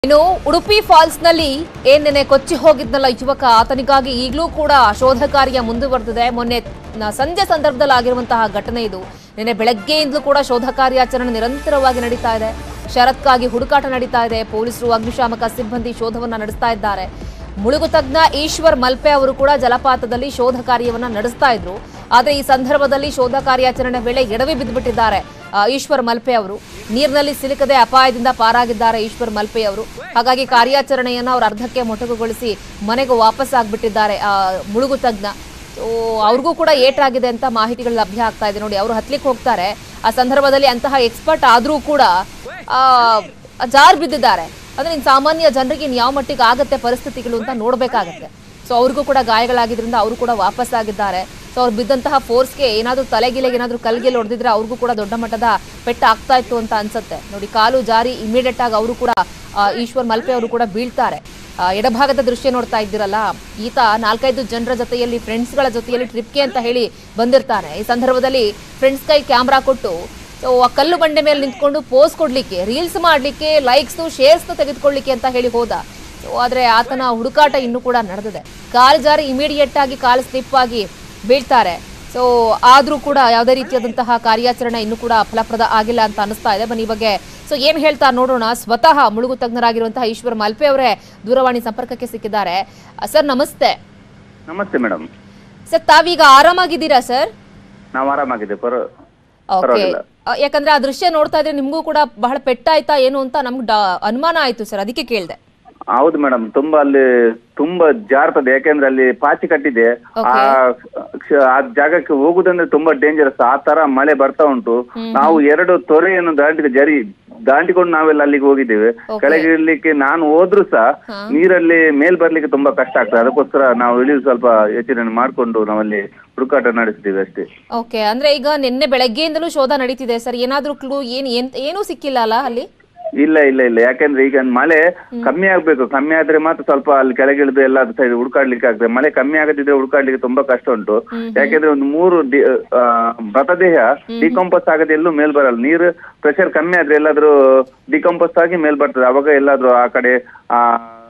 ಇನ್ನು ಉಡುಪಿ ಫಾಲ್ಸ್ ನಲ್ಲಿ ಏನ್ ನೆನೆ ಕೊಚ್ಚಿ ಹೋಗಿದ್ನಲ್ಲ ಯುವಕ ಆತನಿಗಾಗಿ ಈಗಲೂ ಕೂಡ ಶೋಧ ಕಾರ್ಯ ಮುಂದುವರೆದಿದೆ ಮೊನ್ನೆ ನ- ಸಂಜೆ ಸಂದರ್ಭದಲ್ಲಿ ಆಗಿರುವಂತಹ ಘಟನೆ ಇದು ನಿನ್ನೆ ಬೆಳಗ್ಗೆಯಿಂದಲೂ ಕೂಡ ಶೋಧ ಕಾರ್ಯಾಚರಣೆ ನಿರಂತರವಾಗಿ ನಡೀತಾ ಇದೆ ಶರತ್ಕಾಗಿ ಹುಡುಕಾಟ ನಡೀತಾ ಇದೆ ಪೊಲೀಸರು ಅಗ್ನಿಶಾಮಕ ಸಿಬ್ಬಂದಿ ಶೋಧವನ್ನ ನಡೆಸ್ತಾ ಇದ್ದಾರೆ ಮುಳುಗು ತಜ್ಞ ಈಶ್ವರ್ ಮಲ್ಪೆ ಅವರು ಕೂಡ ಜಲಪಾತದಲ್ಲಿ ಶೋಧ ಕಾರ್ಯವನ್ನ ನಡೆಸ್ತಾ ಇದ್ರು ಆದ್ರೆ ಈ ಸಂದರ್ಭದಲ್ಲಿ ಶೋಧ ಕಾರ್ಯಾಚರಣೆ ವೇಳೆ ಎಡವಿ ಬಿದ್ದುಬಿಟ್ಟಿದ್ದಾರೆ ಆ, ಈಶ್ವರ್ ಮಲ್ಪೆ ಅವರು ನೀರಿನಲ್ಲಿ ಸಿಲುಕದೆ ಅಪಾಯದಿಂದ ಪಾರಾಗಿದ್ದಾರೆ ಈಶ್ವರ್ ಮಲ್ಪೆ ಅವರು ಹಾಗಾಗಿ ಕಾರ್ಯಾಚರಣೆಯನ್ನ ಅವರು ಅರ್ಧಕ್ಕೆ ಮೊಟಕುಗೊಳಿಸಿ ಮನೆಗೆ ವಾಪಸ್ ಆಗ್ಬಿಟ್ಟಿದ್ದಾರೆ ಆ, ಮುಳುಗು ತಜ್ಞ ಸೊ ಅವ್ರಿಗೂ ಕೂಡ ಏಟಾಗಿದೆ ಅಂತ ಮಾಹಿತಿಗಳು ಲಭ್ಯ ಆಗ್ತಾ ಇದೆ ನೋಡಿ ಅವರು ಹತ್ಲಿಕ್ಕೆ ಹೋಗ್ತಾರೆ ಆ ಸಂದರ್ಭದಲ್ಲಿ ಅಂತಹ ಎಕ್ಸ್ಪರ್ಟ್ ಆದ್ರೂ ಕೂಡ ಆ, ಜಾರ್ ಬಿದ್ದಿದ್ದಾರೆ ಅಂದ್ರೆ ಇನ್ನು ಸಾಮಾನ್ಯ ಜನರಿಗೆ ಇನ್ನು ಯಾವ ಮಟ್ಟಿಗೆ ಆಗತ್ತೆ ಪರಿಸ್ಥಿತಿಗಳು ಅಂತ ನೋಡ್ಬೇಕಾಗತ್ತೆ ಸೊ ಅವ್ರಿಗೂ ಕೂಡ ಗಾಯಗಳಾಗಿದ್ರಿಂದ ಅವರು ಕೂಡ ವಾಪಸ್ ಆಗಿದ್ದಾರೆ ಸೊ ಅವ್ರು ಬಿದ್ದಂತಹ ಫೋರ್ಸ್ಗೆ ಏನಾದರೂ ತಲೆಗಿಲೆಗೆ ಏನಾದರೂ ಕಲ್ಗೆಲ್ಲಿ ಹೊಡೆದಿದ್ರೆ ಅವ್ರಿಗೂ ಕೂಡ ದೊಡ್ಡ ಮಟ್ಟದ ಪೆಟ್ಟು ಆಗ್ತಾ ಇತ್ತು ಅಂತ ಅನ್ಸುತ್ತೆ ನೋಡಿ ಕಾಲು ಜಾರಿ ಇಮಿಡಿಯೇಟ್ ಆಗಿ ಅವರು ಕೂಡ ಆ, ಈಶ್ವರ್ ಮಲ್ಪೆ ಅವರು ಕೂಡ ಬೀಳ್ತಾರೆ ಆ, ಎಡಭಾಗದ ದೃಶ್ಯ ನೋಡ್ತಾ ಇದ್ದೀರಲ್ಲ ಈತ ನಾಲ್ಕೈದು ಜನರ ಜೊತೆಯಲ್ಲಿ ಫ್ರೆಂಡ್ಸ್ಗಳ ಜೊತೆಯಲ್ಲಿ ಟ್ರಿಪ್ಗೆ ಅಂತ ಹೇಳಿ ಬಂದಿರ್ತಾನೆ ಈ ಸಂದರ್ಭದಲ್ಲಿ ಫ್ರೆಂಡ್ಸ್ ಕೈ ಕ್ಯಾಮ್ರಾ ಕೊಟ್ಟು ಸೊ ಆ ಕಲ್ಲು ಬಂಡೆ ಮೇಲೆ ನಿಂತ್ಕೊಂಡು ಪೋಸ್ ಕೊಡ್ಲಿಕ್ಕೆ ರೀಲ್ಸ್ ಮಾಡ್ಲಿಕ್ಕೆ ಲೈಕ್ಸ್ ಶೇರ್ಸ್ ತೆಗೆದುಕೊಳ್ಳಿಕ್ಕೆ ಅಂತ ಹೇಳಿ ಹೋದ ಸೊ ಆದ್ರೆ ಆತನ ಹುಡುಕಾಟ ಇನ್ನೂ ಕೂಡ ನಡೆದಿದೆ ಕಾಲು ಜಾರಿ ಇಮಿಡಿಯೇಟ್ ಆಗಿ ಕಾಲು ಸ್ಲಿಪ್ ಆಗಿ ಬೀಳ್ತಾರೆ ಸೊ ಆದ್ರೂ ಕೂಡ ಯಾವುದೇ ರೀತಿಯಾದಂತಹ ಕಾರ್ಯಾಚರಣೆ ಇನ್ನೂ ಕೂಡ ಫಲಪ್ರದ ಆಗಿಲ್ಲ ಅಂತ ಅನಿಸ್ತಾ ಇದೆ ಬನ್ನಿ ಈ ಬಗ್ಗೆ ಸೊ ಏನ್ ಹೇಳ್ತಾ ನೋಡೋಣ ಸ್ವತಃ ಮುಳುಗು ತಜ್ಞರಾಗಿರುವಂತಹ ಈಶ್ವರ್ ಮಲ್ಪೆ ಅವರೇ ದೂರವಾಣಿ ಸಂಪರ್ಕಕ್ಕೆ ಸಿಕ್ಕಿದ್ದಾರೆ ಸರ್ ನಮಸ್ತೆ ನಮಸ್ತೆ ಮೇಡಮ್ ಸರ್ ತಾವೀಗ ಆರಾಮಾಗಿದ್ದೀರಾ ಸರ್ ನಾವು ಆರಾಮಾಗಿದೆ ಪರ ಓಕೆ ಪರವಾಗಿಲ್ಲ. ಯಾಕಂದ್ರೆ ಆ ದೃಶ್ಯ ನೋಡ್ತಾ ಇದ್ರೆ ನಿಮ್ಗೂ ಕೂಡ ಬಹಳ ಪೆಟ್ಟಾಯ್ತಾ ಏನು ಅಂತ ನಮ್ಗೆ ಡಾ- ಅನುಮಾನ ಆಯ್ತು ಸರ್ ಅದಕ್ಕೆ ಕೇಳಿದೆ ಹೌದು ಮೇಡಮ್ ತುಂಬಾ ಅಲ್ಲಿ ತುಂಬಾ ಜಾರ್ತದೆ ಯಾಕೆಂದ್ರೆ ಅಲ್ಲಿ ಪಾಚಿ ಕಟ್ಟಿದೆ ಆ ಕ್ಷ- ಆ ಜಾಗಕ್ಕೆ ಹೋಗುದಂದ್ರೆ ತುಂಬಾ ಡೇಂಜರಸ್ ಆ ತರ ಮಳೆ ಬರ್ತಾ ಉಂಟು ನಾವು ಎರಡು ತೊರೆಯನ್ನು ದಾಟಿದ ಜರಿ ದಾಟಿಕೊಂಡು ನಾವೆಲ್ಲ ಅಲ್ಲಿಗೆ ಹೋಗಿದ್ದೇವೆ ಕೆಳಗೆ ಇರ್ಲಿಕ್ಕೆ ನಾನು ಹೋದ್ರು ಸಹ ನೀರಲ್ಲಿ ಮೇಲ್ ಬರ್ಲಿಕ್ಕೆ ತುಂಬಾ ಕಷ್ಟ ಆಗ್ತದೆ ಅದಕ್ಕೋಸ್ಕರ ನಾವು ಇಳಿದು ಸ್ವಲ್ಪ ಯೋಚನೆ ಮಾಡ್ಕೊಂಡು ನಾವಲ್ಲಿ ಹುಡುಕಾಟ ನಡೆಸಿದ್ದೀವಿ ಅಷ್ಟೇ ಓಕೆ ಅಂದ್ರೆ ಈಗ ನಿನ್ನೆ ಬೆಳಗ್ಗೆಯಿಂದಲೂ ಶೋಧ ನಡೀತಿದೆ ಸರ್ ಏನಾದ್ರೂ ಕ್ಲೂ ಏನ್ ಏನ್- ಏನೂ ಸಿಕ್ಕಿಲ್ಲ ಅಲ್ಲ ಅಲ್ಲಿ ಇಲ್ಲ ಇಲ್ಲ ಇಲ್ಲ ಯಾಕೆಂದ್ರೆ ಈಗ ಮಳೆ ಕಮ್ಮಿ ಆಗ್ಬೇಕು ಕಮ್ಮಿ ಆದ್ರೆ ಮಾತ್ರ ಸ್ವಲ್ಪ ಅಲ್ಲಿ ಕೆಳಗಿಳಿದು ಎಲ್ಲ ಸೈಡ್ ಹುಡುಕಾಡ್ಲಿಕ್ಕೆ ಆಗ್ತದೆ ಮಳೆ ಕಮ್ಮಿ ಆಗದಿದ್ರೆ ಹುಡುಕಾಡ್ಲಿಕ್ಕೆ ತುಂಬಾ ಕಷ್ಟ ಉಂಟು ಯಾಕೆಂದ್ರೆ ಒಂದು ಮೂರು ಡಿ- ಆ, ಮೃತದೇಹ ಡಿಕಂಪೋಸ್ ಆಗದೆ ಎಲ್ಲೂ ಮೇಲ್ ಬರಲ್ಲ ನೀರು ಪ್ರೆಷರ್ ಕಮ್ಮಿ ಆದ್ರೆ ಎಲ್ಲಾದ್ರೂ ಡಿಕಂಪೋಸ್ ಆಗಿ ಮೇಲ್ ಬರ್ತದೆ ಅವಾಗ ಎಲ್ಲಾದ್ರೂ ಆ ಕಡೆ ಆ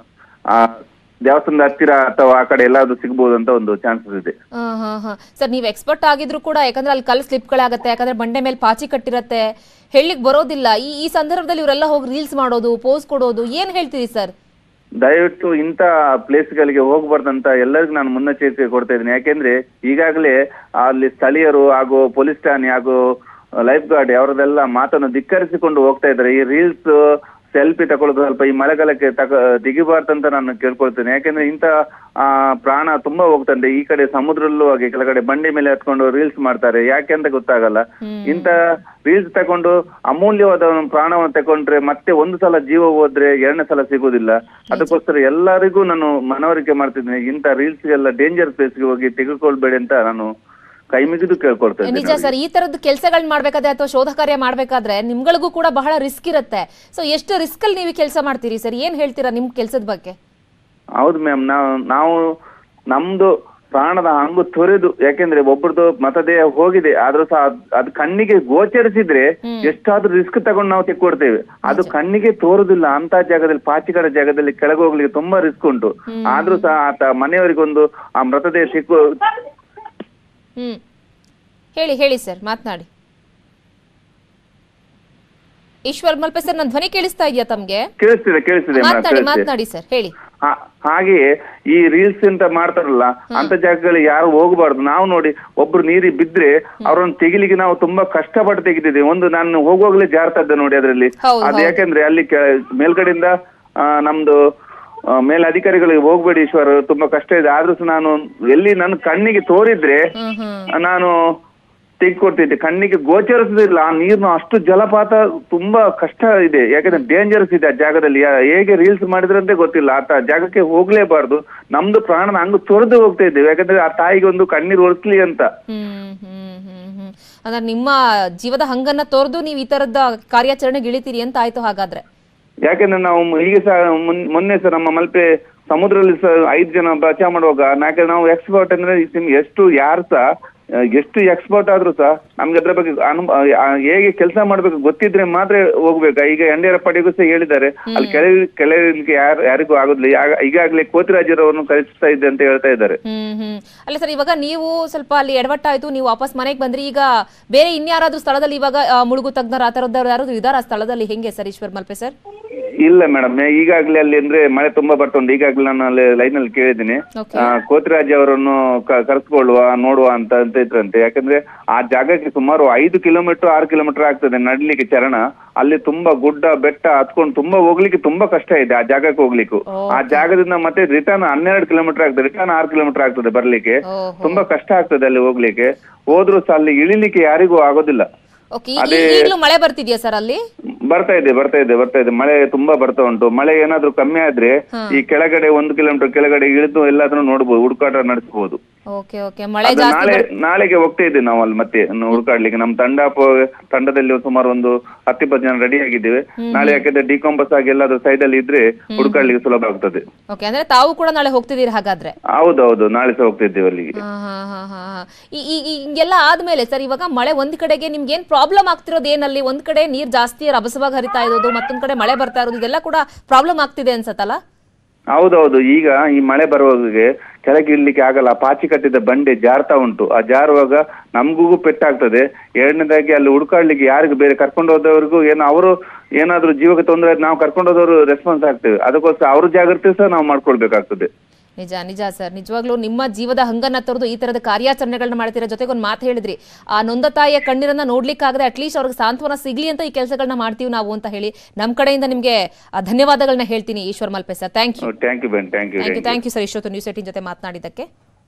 ಆ ದೇವಸ್ಥಾನದ ಹತ್ತಿರ ಅಥವಾ ಆ ಕಡೆ ಎಲ್ಲಾದ್ರೂ ಸಿಗ್ಬೋದು ಅಂತ ಒಂದು ಚಾನ್ಸಸ್ ಇದೆ ಹಾ ಹಾ ಹಾ ಸರ್ ನೀವು ಎಕ್ಸ್ಪರ್ಟ್ ಆಗಿದ್ರು ಕೂಡ ಯಾಕಂದ್ರೆ ಅಲ್ಲಿ ಕಲ್ಲು ಸ್ಲಿಪ್ಗಳಾಗತ್ತೆ ಯಾಕಂದ್ರೆ ಬಂಡೆ ಮೇಲೆ ಪಾಚಿ ಕಟ್ಟಿರತ್ತೆ ಹೇಳಿಕ್ ಬರೋದಿಲ್ಲ ಈ ಈ ಸಂದರ್ಭದಲ್ಲಿ ಇವರೆಲ್ಲ ಹೋಗಿ ರೀಲ್ಸ್ ಮಾಡೋದು ಪೋಸ್ ಕೊಡೋದು ಏನ್ ಹೇಳ್ತೀರಿ ಸರ್ ದಯವಿಟ್ಟು ಇಂಥ ಪ್ಲೇಸ್ಗಳಿಗೆ ಹೋಗ್ಬಾರ್ದಂತ ಎಲ್ಲರಿಗೂ ನಾನು ಮುನ್ನೆಚ್ಚರಿಕೆ ಕೊಡ್ತಾ ಇದ್ದೀನಿ ಯಾಕೆಂದ್ರೆ ಈಗಾಗಲೇ ಅಲ್ಲಿ ಸ್ಥಳೀಯರು ಹಾಗೂ ಪೊಲೀಸ್ ಠಾಣೆ ಹಾಗೂ ಲೈಫ್ ಗಾರ್ಡ್ ಅವರದೆಲ್ಲ ಮಾತನ್ನು ಧಿಕ್ಕರಿಸಿಕೊಂಡು ಹೋಗ್ತಾ ಇದ್ದಾರೆ ಈ ರೀಲ್ಸ್ ಸೆಲ್ಫಿ ತಗೊಳ್ಳೋದು ಸ್ವಲ್ಪ ಈ ಮಳೆಗಾಲಕ್ಕೆ ತಕ ತೆಗಿಬಾರ್ದಂತ ನಾನು ಕೇಳ್ಕೊಳ್ತೇನೆ ಯಾಕೆಂದ್ರೆ ಇಂಥ ಆ, ಪ್ರಾಣ ತುಂಬಾ ಹೋಗ್ತಂತೆ ಈ ಕಡೆ ಸಮುದ್ರಲ್ಲೂ ಹಾಗೆ ಕೆಳಗಡೆ ಬಂಡಿ ಮೇಲೆ ಹತ್ಕೊಂಡು ರೀಲ್ಸ್ ಮಾಡ್ತಾರೆ ಯಾಕೆ ಅಂತ ಗೊತ್ತಾಗಲ್ಲ ಇಂಥ ರೀಲ್ಸ್ ತಗೊಂಡು ಅಮೂಲ್ಯವಾದ ಒಂದು ಪ್ರಾಣವನ್ನು ತಗೊಂಡ್ರೆ ಮತ್ತೆ ಒಂದು ಸಲ ಜೀವ ಹೋದ್ರೆ ಎರಡನೇ ಸಲ ಸಿಗುವುದಿಲ್ಲ ಅದಕ್ಕೋಸ್ಕರ ಎಲ್ಲರಿಗೂ ನಾನು ಮನವರಿಕೆ ಮಾಡ್ತಿದ್ದೀನಿ ಇಂಥ ರೀಲ್ಸ್ ಎಲ್ಲ ಡೇಂಜರ್ ಪ್ಲೇಸ್ಗೆ ಹೋಗಿ ತೆಗೆದುಕೊಳ್ಬೇಡಿ ಅಂತ ನಾನು ಕೈ ಮುಗಿದು ಕೇಳ್ಕೊಳ್ತಾ ನಿಜ ಇದ್ದೀನಿ ಸರ್ ಈ ತರದ ಕೆಲಸಗಳನ್ನ ಮಾಡ್ಬೇಕಾದ್ರೆ ಅಥವಾ ಶೋಧ ಕಾರ್ಯ ಮಾಡ್ಬೇಕಾದ್ರೆ ನಿಮ್ಗಳಿಗೂ ಕೂಡ ಬಹಳ ರಿಸ್ಕ್ ಇರುತ್ತೆ ಸೊ ಎಷ್ಟು ರಿಸ್ಕ್ ಅಲ್ಲಿ ನೀವು ಕೆಲಸ ಮಾಡ್ತೀರಿ ಸರ್ ಏನ್ ಹೇಳ್ತೀರಾ ನಿಮ್ ಕೆಲಸದ ಬಗ್ಗೆ ಹೌದು ಮ್ಯಾಮ್ ನಾವು ನಾವು ನಮ್ದು ಪ್ರಾಣದ ಹಂಗು ತೊರೆದು ಯಾಕೆಂದ್ರೆ ಒಬ್ಬರದು ಮತದೇಹ ಹೋಗಿದೆ ಆದ್ರೂ ಸಹ ಅದ್- ಅದು ಕಣ್ಣಿಗೆ ಗೋಚರಿಸಿದ್ರೆ ಎಷ್ಟಾದ್ರೂ ರಿಸ್ಕ್ ತಗೊಂಡು ನಾವು ತೆಕ್ಕೊಡ್ತೇವೆ ಅದು ಕಣ್ಣಿಗೆ ತೋರುದಿಲ್ಲ ಅಂತ ಜಾಗದಲ್ಲಿ ಪಾಚಿಕಡ ಜಾಗದಲ್ಲಿ ಕೆಳಗೆ ಹೋಗ್ಲಿಕ್ಕೆ ತುಂಬಾ ರಿಸ್ಕ್ ಉಂಟು ಆದ್ರೂ ಸಹ ಆತ ಮನೆಯವರಿಗೊಂದು ಆ ಮೃತದೇಹ ಸಿಕ್ಕು ಹ್ಮ್ ಹೇಳಿ ಹೇಳಿ ಸರ್ ಮಾತನಾಡಿ ಈಶ್ವರ್ ಮಲ್ಪೆ ಸರ್ ನನ್ನ ಧ್ವನಿ ಕೇಳಿಸ್ತಾ ಇದೆಯಾ ತಮ್ಗೆ ಕೇಳಿಸ್ತಿದೆ ಕೇಳಿಸ್ತಿದೆ ಮೇಡಮ್ ಮಾತನಾಡಿ ಕೇಳಿಸ್ತಿದೆ ಮಾತನಾಡಿ ಸರ್ ಹೇಳಿ ಹಾ- ಹಾಗೆಯೇ ಈ ರೀಲ್ಸ್ ಅಂತ ಮಾಡ್ತಾರಲ್ಲ ಅಂತ ಜಾಗಗಳಿಗೆ ಯಾರು ಹೋಗಬಾರ್ದು ನಾವು ನೋಡಿ ಒಬ್ರು ನೀರಿಗೆ ಬಿದ್ರೆ ಅವ್ರನ್ನ ತೆಗಿಲಿಕ್ಕೆ ನಾವು ತುಂಬಾ ಕಷ್ಟಪಟ್ಟು ತೆಗಿತಿದ್ದೀವಿ ಒಂದು ನಾನು ಹೋಗುವಾಗ್ಲೇ ಜಾರ್ತಾ ಇದ್ದೆ ನೋಡಿ ಅದ್ರಲ್ಲಿ ಹೌದು, ಅದು ಯಾಕೆಂದ್ರೆ ಅಲ್ಲಿ ಕೆ- ಮೇಲ್ಗಡೆಯಿಂದ ಆ, ನಮ್ದು ಆ, ಮೇಲ್ ಅಧಿಕಾರಿಗಳಿಗೆ ಹೋಗ್ಬೇಡಿ ಈಶ್ವರ್ ತುಂಬಾ ಕಷ್ಟ ಇದೆ ಆದ್ರೂ ಸಹ ನಾನು ಎಲ್ಲಿ ನನ್ನ ಕಣ್ಣಿಗೆ ತೋರಿದ್ರೆ ಹ್ಮ್ ಹ್ಮ್ ನಾನು ತೆಗೆದುಕೊಡ್ತಿದ್ದೆ ಕಣ್ಣಿಗೆ ಗೋಚರಿಸುದಿಲ್ಲ ಆ ನೀರ್ನ ಅಷ್ಟು ಜಲಪಾತ ತುಂಬಾ ಕಷ್ಟ ಇದೆ ಯಾಕಂದ್ರೆ ಡೇಂಜರಸ್ ಇದೆ ಆ ಜಾಗದಲ್ಲಿ ಯಾ- ಹೇಗೆ ರೀಲ್ಸ್ ಮಾಡಿದ್ರಂತೆ ಗೊತ್ತಿಲ್ಲ ಆತ ಜಾಗಕ್ಕೆ ಹೋಗ್ಲೇಬಾರ್ದು ನಮ್ದು ಪ್ರಾಣನ ಹಂಗ ತೊರೆದು ಹೋಗ್ತಾ ಇದ್ದೇವೆ ಯಾಕಂದ್ರೆ ಆ ತಾಯಿಗೆ ಒಂದು ಕಣ್ಣೀರು ಒರೆಸ್ಲಿ ಅಂತ ಹ್ಮ್ ಹ್ಮ್ ಹ್ಮ್ ಹ್ಮ್ ಅಂದ್ರೆ ನಿಮ್ಮ ಜೀವದ ಹಂಗನ್ನ ತೋರ್ದು ನೀವು ಈ ತರದ ಕಾರ್ಯಾಚರಣೆಗೆ ಇಳಿತೀರಿ ಅಂತ ಆಯ್ತು ಹಾಗಾದ್ರೆ ಯಾಕಂದ್ರೆ ನಾವು ಈಗ ಸಹ ಮುನ್- ಮೊನ್ನೆ ಸಹ ನಮ್ಮ ಮಲ್ಪೆ ಸಮುದ್ರದಲ್ಲಿ ಸಹ ಐದು ಜನ ಬಚಾವ್ ಮಾಡುವಾಗ ಯಾಕಂದ್ರೆ ನಾವು ಎಕ್ಸ್ಪರ್ಟ್ ಅಂದ್ರೆ ಇಸ್- ಎಷ್ಟು ಯಾರು ಸಹ ಆ, ಎಷ್ಟು ಎಕ್ಸ್ಪರ್ಟ್ ಆದ್ರೂ ಸಹ ನಮ್ಗೆ ಅದ್ರ ಬಗ್ಗೆ ಅನು ಆ, ಹೇಗೆ ಕೆಲಸ ಮಾಡ್ಬೇಕು ಗೊತ್ತಿದ್ರೆ ಮಾತ್ರ ಹೋಗ್ಬೇಕಾ ಈಗ ಯಡಿಯೂರಪ್ಪಡಿಗೂ ಸಹ ಹೇಳಿದ್ದಾರೆ ಅಲ್ಲಿ ಕೆಳಗೆ ಕೆಳಗೆ ಯಾರು ಯಾರಿಗೂ ಆಗೋದಿಲ್ಲ ಯಾ- ಈಗಾಗಲೇ ಕೋತಿರಾಜರವರನ್ನು ಕಳಿಸ್ತಾ ಇದ್ದೆ ಅಂತ ಹೇಳ್ತಾ ಇದ್ದಾರೆ ಹ್ಮ್ ಹ್ಮ್ ಅಲ್ಲ ಸರ್ ಇವಾಗ ನೀವು ಸ್ವಲ್ಪ ಅಲ್ಲಿ ಎಡವಟ್ಟಾಯ್ತು ನೀವು ವಾಪಸ್ ಮನೆಗೆ ಬಂದ್ರಿ ಈಗ ಬೇರೆ ಇನ್ಯಾರಾದ್ರೂ ಸ್ಥಳದಲ್ಲಿ ಇವಾಗ ಆ, ಮುಳುಗು ತಜ್ಞರು ಆ ಥರದ್ದವ್ರು ಯಾರಾದ್ರೂ ಇದಾರ ಆ ಸ್ಥಳದಲ್ಲಿ ಹೆಂಗೆ ಸರ್ ಈಶ್ವರ್ ಮಲ್ಪೆ ಸರ್ ಇಲ್ಲ ಮೇಡಮ್ ಈಗಾಗಲೇ ಅಲ್ಲಿ ಅಂದ್ರೆ ಮಳೆ ತುಂಬಾ ಬರ್ತುಂಟು ಈಗಾಗಲೇ ನಾನು ಅಲ್ಲಿ ಲೈನ್ ಅಲ್ಲಿ ಕೇಳಿದ್ದೀನಿ ಓಕೆ ಆ, ಕೋತಿರಾಜ್ ಅವರನ್ನು ಕ- ಕರೆಸ್ಕೊಳ್ಳುವ ನೋಡುವ ಅಂತ ಅಂತ ಇದ್ರಂತೆ ಯಾಕಂದ್ರೆ ಆ ಜಾಗಕ್ಕೆ ಸುಮಾರು ಐದು ಕಿಲೋಮೀಟರ್ ಆರು ಕಿಲೋಮೀಟರ್ ಆಗ್ತದೆ ನಡ್ಲಿಕ್ಕೆ ಚರಣ ಅಲ್ಲಿ ತುಂಬಾ ಗುಡ್ಡ ಬೆಟ್ಟ ಹತ್ಕೊಂಡು ತುಂಬಾ ಹೋಗ್ಲಿಕ್ಕೆ ತುಂಬಾ ಕಷ್ಟ ಇದೆ ಆ ಜಾಗಕ್ಕೆ ಹೋಗ್ಲಿಕ್ಕೂ ಆ ಜಾಗದಿಂದ ಮತ್ತೆ ರಿಟರ್ನ್ ಹನ್ನೆರಡು ಕಿಲೋಮೀಟರ್ ಆಗ್ತದೆ ರಿಟರ್ನ್ ಆರು ಕಿಲೋಮೀಟರ್ ಆಗ್ತದೆ ಬರ್ಲಿಕ್ಕೆ ಓಹೋ ತುಂಬಾ ಕಷ್ಟ ಆಗ್ತದೆ ಅಲ್ಲಿ ಹೋಗ್ಲಿಕ್ಕೆ ಹೋದ್ರೂ ಸಹ ಅಲ್ಲಿ ಇಳಿಲಿಕ್ಕೆ ಯಾರಿಗೂ ಆಗೋದಿಲ್ಲ ಓಕೆ ಈಗಲೂ ಮಳೆ ಬರ್ತಿದ್ಯಾ ಸರ್ ಅಲ್ಲಿ ಬರ್ತಾ ಇದೆ ಬರ್ತಾ ಇದೆ ಬರ್ತಾ ಇದೆ ಮಳೆ ತುಂಬಾ ಬರ್ತಾ ಉಂಟು ಮಳೆ ಏನಾದ್ರೂ ಕಮ್ಮಿ ಆದ್ರೆ ಈ ಕೆಳಗಡೆ ಒಂದು ಕಿಲೋಮೀಟರ್ ಕೆಳಗಡೆ ಇಳಿದು ಎಲ್ಲಾದ್ರೂ ನೋಡ್ಬೋದು ಹುಡುಕಾಟ ನಡೆಸಬಹುದು ಓಕೆ ಓಕೆ ಮಳೆ ಅದು ಜಾಸ್ತಿ ನಾಳೆ ನಾಳೆಗೆ ಹೋಗ್ತಾ ಇದ್ದೀವಿ ನಾವು ಅಲ್ಲಿ ಮತ್ತೆ ಇನ್ನು ಹುಡುಕಾಡ್ಲಿಕ್ಕೆ ನಮ್ಮ ತಂಡ ಪ- ತಂಡದಲ್ಲಿ ಸುಮಾರು ಒಂದು ಹತ್ತಿಪ್ಪತ್ತು ಜನ ರೆಡಿ ಆಗಿದ್ದೇವೆ ನಾಳೆ ಯಾಕಂದ್ರೆ ಡಿಕಾಂಪಸ್ ಆಗಿ ಎಲ್ಲಾದ್ರೂ ಸೈಡ್ ಅಲ್ಲಿ ಇದ್ರೆ ಹುಡುಕಾಡ್ಲಿಕ್ಕೆ ಸುಲಭ ಆಗ್ತದೆ ಓಕೆ ಅಂದ್ರೆ ತಾವು ಕೂಡ ನಾಳೆ ಹೋಗ್ತಿದ್ದೀರಿ ಹಾಗಾದ್ರೆ ಹೌದೌದು ನಾಳೆ ಸಹ ಹೋಗ್ತಾ ಇದ್ದೇವೆ ಅಲ್ಲಿಗೆ ಹಾ, ಹಾ, ಹಾ, ಹಾ, ಹಾ. ಈ- ಈ- ಈ- ಹಿಂಗೆಲ್ಲ ಆದ್ಮೇಲೆ ಸರ್ ಇವಾಗ ಮಳೆ ಒಂದ್ ಕಡೆಗೆ ನಿಮ್ಗೆ ಏನ್ ಪ್ರಾಬ್ಲಮ್ ಆಗ್ತಿರೋದು ಏನಲ್ಲಿ ಒಂದ್ ಕಡೆ ನೀರ್ ಜಾಸ್ತಿ ರಭಸವಾಗಿ ಹರಿತಾ ಇರೋದು ಮತ್ತೊಂದ್ ಕಡೆ ಮಳೆ ಬರ್ತಾ ಇರೋದು ಇದೆಲ್ಲ ಕೂಡ ಪ್ರಾಬ್ಲಮ್ ಆಗ್ತಿದೆ ಅನ್ಸತ್ತಲ್ಲ ಹೌದೌದು ಈಗ ಈ ಮಳೆ ಬರುವಾಗೆ ಕೆಳಗೆ ಇಡ್ಲಿಕ್ಕೆ ಆಗಲ್ಲ ಪಾಚಿ ಕಟ್ಟಿದ ಬಂಡೆ ಜಾರ್ತಾ ಉಂಟು ಆ ಜಾರುವಾಗ ನಮ್ಗೂ ಪೆಟ್ಟಾಗ್ತದೆ ಎರಡನೇದಾಗಿ ಅಲ್ಲಿ ಹುಡುಕಾಡ್ಲಿಕ್ಕೆ ಯಾರಿಗೂ ಬೇರೆ ಕರ್ಕೊಂಡು ಹೋದವ್ರಿಗೂ ಏನೋ ಅವರು ಏನಾದ್ರೂ ಜೀವಕ್ಕೆ ತೊಂದರೆ ಆಯ್ತು ನಾವು ಕರ್ಕೊಂಡು ಹೋದವರು ರೆಸ್ಪಾನ್ಸ್ ಆಗ್ತೇವೆ ಅದಕ್ಕೋಸ್ಕರ ಅವ್ರ ಜಾಗ್ರತೆ ಸಹ ನಾವು ಮಾಡ್ಕೊಳ್ಬೇಕಾಗ್ತದೆ ನಿಜ ನಿಜ ಸರ್ ನಿಜವಾಗ್ಲೂ ನಿಮ್ಮ ಜೀವದ ಹಂಗನ್ನ ತೊರೆದು ಈ ತರದ ಕಾರ್ಯಾಚರಣೆಗಳನ್ನ ಮಾಡ್ತೀರಾ ಜೊತೆಗೆ ಒಂದು ಮಾತು ಹೇಳಿದ್ರಿ ಆ ನೊಂದ ತಾಯಿಯ ಕಣ್ಣೀರನ್ನ ನೋಡ್ಲಿಕ್ಕಾಗದೆ ಅಟ್ಲೀಸ್ಟ್ ಅವ್ರಿಗೆ ಸಾಂತ್ವನ ಸಿಗ್ಲಿ ಅಂತ ಈ ಕೆಲಸಗಳನ್ನ ಮಾಡ್ತೀವಿ ನಾವು ಅಂತ ಹೇಳಿ ನಮ್ಮ ಕಡೆಯಿಂದ ನಿಮಗೆ ಆ, ಧನ್ಯವಾದಗಳನ್ನ ಹೇಳ್ತೀನಿ Eshwar Malpe sir thank you thank you ಬೆನ್ thank you thank you thank you sir ಇಷ್ಟೊತ್ತು ನ್ಯೂಸ್ ಏಟಿನ್ ಜೊತೆ ಮಾತನಾಡಿದ್ದಕ್ಕೆ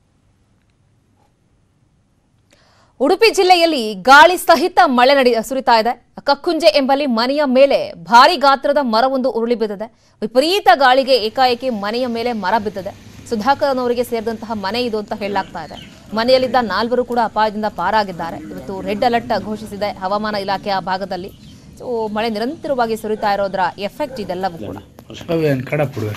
ಉಡುಪಿ ಜಿಲ್ಲೆಯಲ್ಲಿ ಗಾಳಿ ಸಹಿತ ಮಳೆ ನಡಿ ಸುರಿತಾ ಇದೆ ಕಕ್ಕುಂಜೆ ಎಂಬಲ್ಲಿ ಮನೆಯ ಮೇಲೆ ಭಾರಿ ಗಾತ್ರದ ಮರವೊಂದು ಉರುಳಿ ಬಿದ್ದಿದೆ ವಿಪರೀತ ಗಾಳಿಗೆ ಏಕಾಏಕಿ ಮನೆಯ ಮೇಲೆ ಮರ ಬಿದ್ದಿದೆ ಸುಧಾಕರ್ ಅವರಿಗೆ ಸೇರಿದಂತಹ ಮನೆ ಇದು ಅಂತ ಹೇಳಲಾಗ್ತಾ ಇದೆ ಮನೆಯಲ್ಲಿದ್ದ ನಾಲ್ವರು ಕೂಡ ಅಪಾಯದಿಂದ ಪಾರಾಗಿದ್ದಾರೆ ಇವತ್ತು ರೆಡ್ ಅಲರ್ಟ್ ಘೋಷಿಸಿದೆ ಹವಾಮಾನ ಇಲಾಖೆ ಆ ಭಾಗದಲ್ಲಿ ಸೊ ಮಳೆ ನಿರಂತರವಾಗಿ ಸುರಿತಾ ಇರೋದ್ರ ಎಫೆಕ್ಟ್ ಇದೆಲ್ಲವೂ ಕೂಡ ಅವೇನು ಕಡಪುಡುವೆ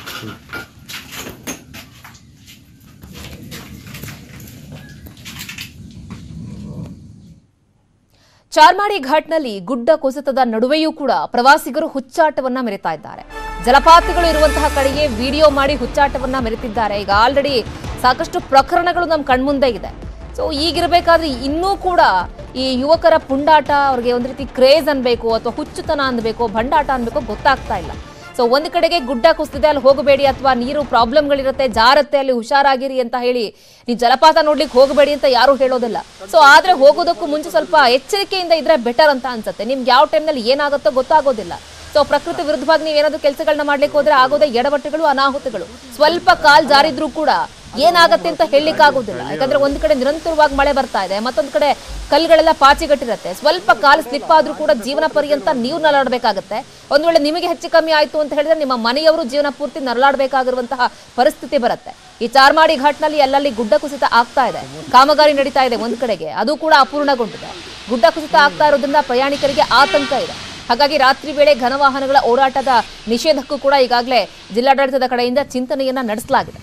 ಚಾರ್ಮಾಡಿ ಘಾಟ್ನಲ್ಲಿ ಗುಡ್ಡ ಕುಸಿತದ ನಡುವೆಯೂ ಕೂಡ ಪ್ರವಾಸಿಗರು ಹುಚ್ಚಾಟವನ್ನ ಮೆರೆತಾ ಇದ್ದಾರೆ ಜಲಪಾತಗಳು ಇರುವಂತಹ ಕಡೆಗೆ ವಿಡಿಯೋ ಮಾಡಿ ಹುಚ್ಚಾಟವನ್ನ ಮೆರೆತಿದ್ದಾರೆ ಈಗ ಆಲ್ರೆಡಿ ಸಾಕಷ್ಟು ಪ್ರಕರಣಗಳು ನಮ್ಮ ಕಣ್ಮುಂದೆ ಇದೆ ಸೊ ಈಗಿರಬೇಕಾದ್ರೆ ಇನ್ನೂ ಕೂಡ ಈ ಯುವಕರ ಪುಂಡಾಟ ಅವ್ರಿಗೆ ಒಂದು ರೀತಿ ಕ್ರೇಜ್ ಅನ್ಬೇಕು ಅಥವಾ ಹುಚ್ಚುತನ ಅನ್ಬೇಕು ಭಂಡಾಟ ಅನ್ಬೇಕು ಗೊತ್ತಾಗ್ತಾ ಇಲ್ಲ ಸೊ ಒಂದ್ ಕಡೆಗೆ ಗುಡ್ಡ ಕುಸಿದಿದೆ ಅಲ್ಲಿ ಹೋಗಬೇಡಿ ಅಥವಾ ನೀರು ಪ್ರಾಬ್ಲಮ್ಗಳಿರುತ್ತೆ ಜಾರತ್ತೆ ಅಲ್ಲಿ ಹುಷಾರಾಗಿರಿ ಅಂತ ಹೇಳಿ ನೀವು ಜಲಪಾತ ನೋಡ್ಲಿಕ್ಕೆ ಹೋಗಬೇಡಿ ಅಂತ ಯಾರು ಹೇಳೋದಿಲ್ಲ ಸೊ ಆದ್ರೆ ಹೋಗೋದಕ್ಕೂ ಮುಂಚೆ ಸ್ವಲ್ಪ ಎಚ್ಚರಿಕೆಯಿಂದ ಇದ್ರೆ ಬೆಟರ್ ಅಂತ ಅನ್ಸುತ್ತೆ ನಿಮ್ಗೆ ಯಾವ ಟೈಮ್ನಲ್ಲಿ ಏನಾಗುತ್ತೋ ಗೊತ್ತಾಗೋದಿಲ್ಲ ಸೊ ಪ್ರಕೃತಿ ವಿರುದ್ಧವಾಗಿ ನೀವೇನಾದ್ರೂ ಕೆಲಸಗಳನ್ನ ಮಾಡ್ಲಿಕ್ಕೆ ಹೋದ್ರೆ ಆಗೋದೇ ಎಡವಟ್ಟುಗಳು ಅನಾಹುತಗಳು ಸ್ವಲ್ಪ ಕಾಲ್ ಜಾರಿದ್ರೂ ಕೂಡ ಏನಾಗತ್ತೆ ಅಂತ ಹೇಳಲಿಕ್ಕೆ ಆಗೋದಿಲ್ಲ ಯಾಕಂದ್ರೆ ಒಂದ್ ಕಡೆ ನಿರಂತರವಾಗಿ ಮಳೆ ಬರ್ತಾ ಇದೆ ಮತ್ತೊಂದ್ ಕಡೆ ಕಲ್ಲುಗಳೆಲ್ಲ ಪಾಚಿಗಟ್ಟಿರುತ್ತೆ ಸ್ವಲ್ಪ ಕಾಲು ಸ್ಲಿಪ್ ಆದ್ರೂ ಕೂಡ ಜೀವನ ಪರ್ಯಂತ ನೀವು ನರಳಾಡ್ಬೇಕಾಗತ್ತೆ ಒಂದ್ ವೇಳೆ ನಿಮಗೆ ಹೆಚ್ಚು ಕಮ್ಮಿ ಆಯ್ತು ಅಂತ ಹೇಳಿದ್ರೆ ನಿಮ್ಮ ಮನೆಯವರು ಜೀವನ ಪೂರ್ತಿ ನರಳಾಡ್ಬೇಕಾಗಿರುವಂತಹ ಪರಿಸ್ಥಿತಿ ಬರುತ್ತೆ ಈ ಚಾರ್ಮಾಡಿ ಘಾಟ್ನಲ್ಲಿ ಅಲ್ಲಲ್ಲಿ ಗುಡ್ಡ ಕುಸಿತ ಆಗ್ತಾ ಇದೆ ಕಾಮಗಾರಿ ನಡೀತಾ ಇದೆ ಒಂದ್ ಕಡೆಗೆ ಅದು ಕೂಡ ಅಪೂರ್ಣಗೊಂಡಿದೆ ಗುಡ್ಡ ಕುಸಿತ ಆಗ್ತಾ ಇರೋದ್ರಿಂದ ಪ್ರಯಾಣಿಕರಿಗೆ ಆತಂಕ ಇದೆ ಹಾಗಾಗಿ ರಾತ್ರಿ ವೇಳೆ ಘನವಾಹನಗಳ ಓಡಾಟದ ನಿಷೇಧಕ್ಕೂ ಕೂಡ ಈಗಾಗಲೇ ಜಿಲ್ಲಾಡಳಿತದ ಕಡೆಯಿಂದ ಚಿಂತನೆಯನ್ನ ನಡೆಸಲಾಗಿದೆ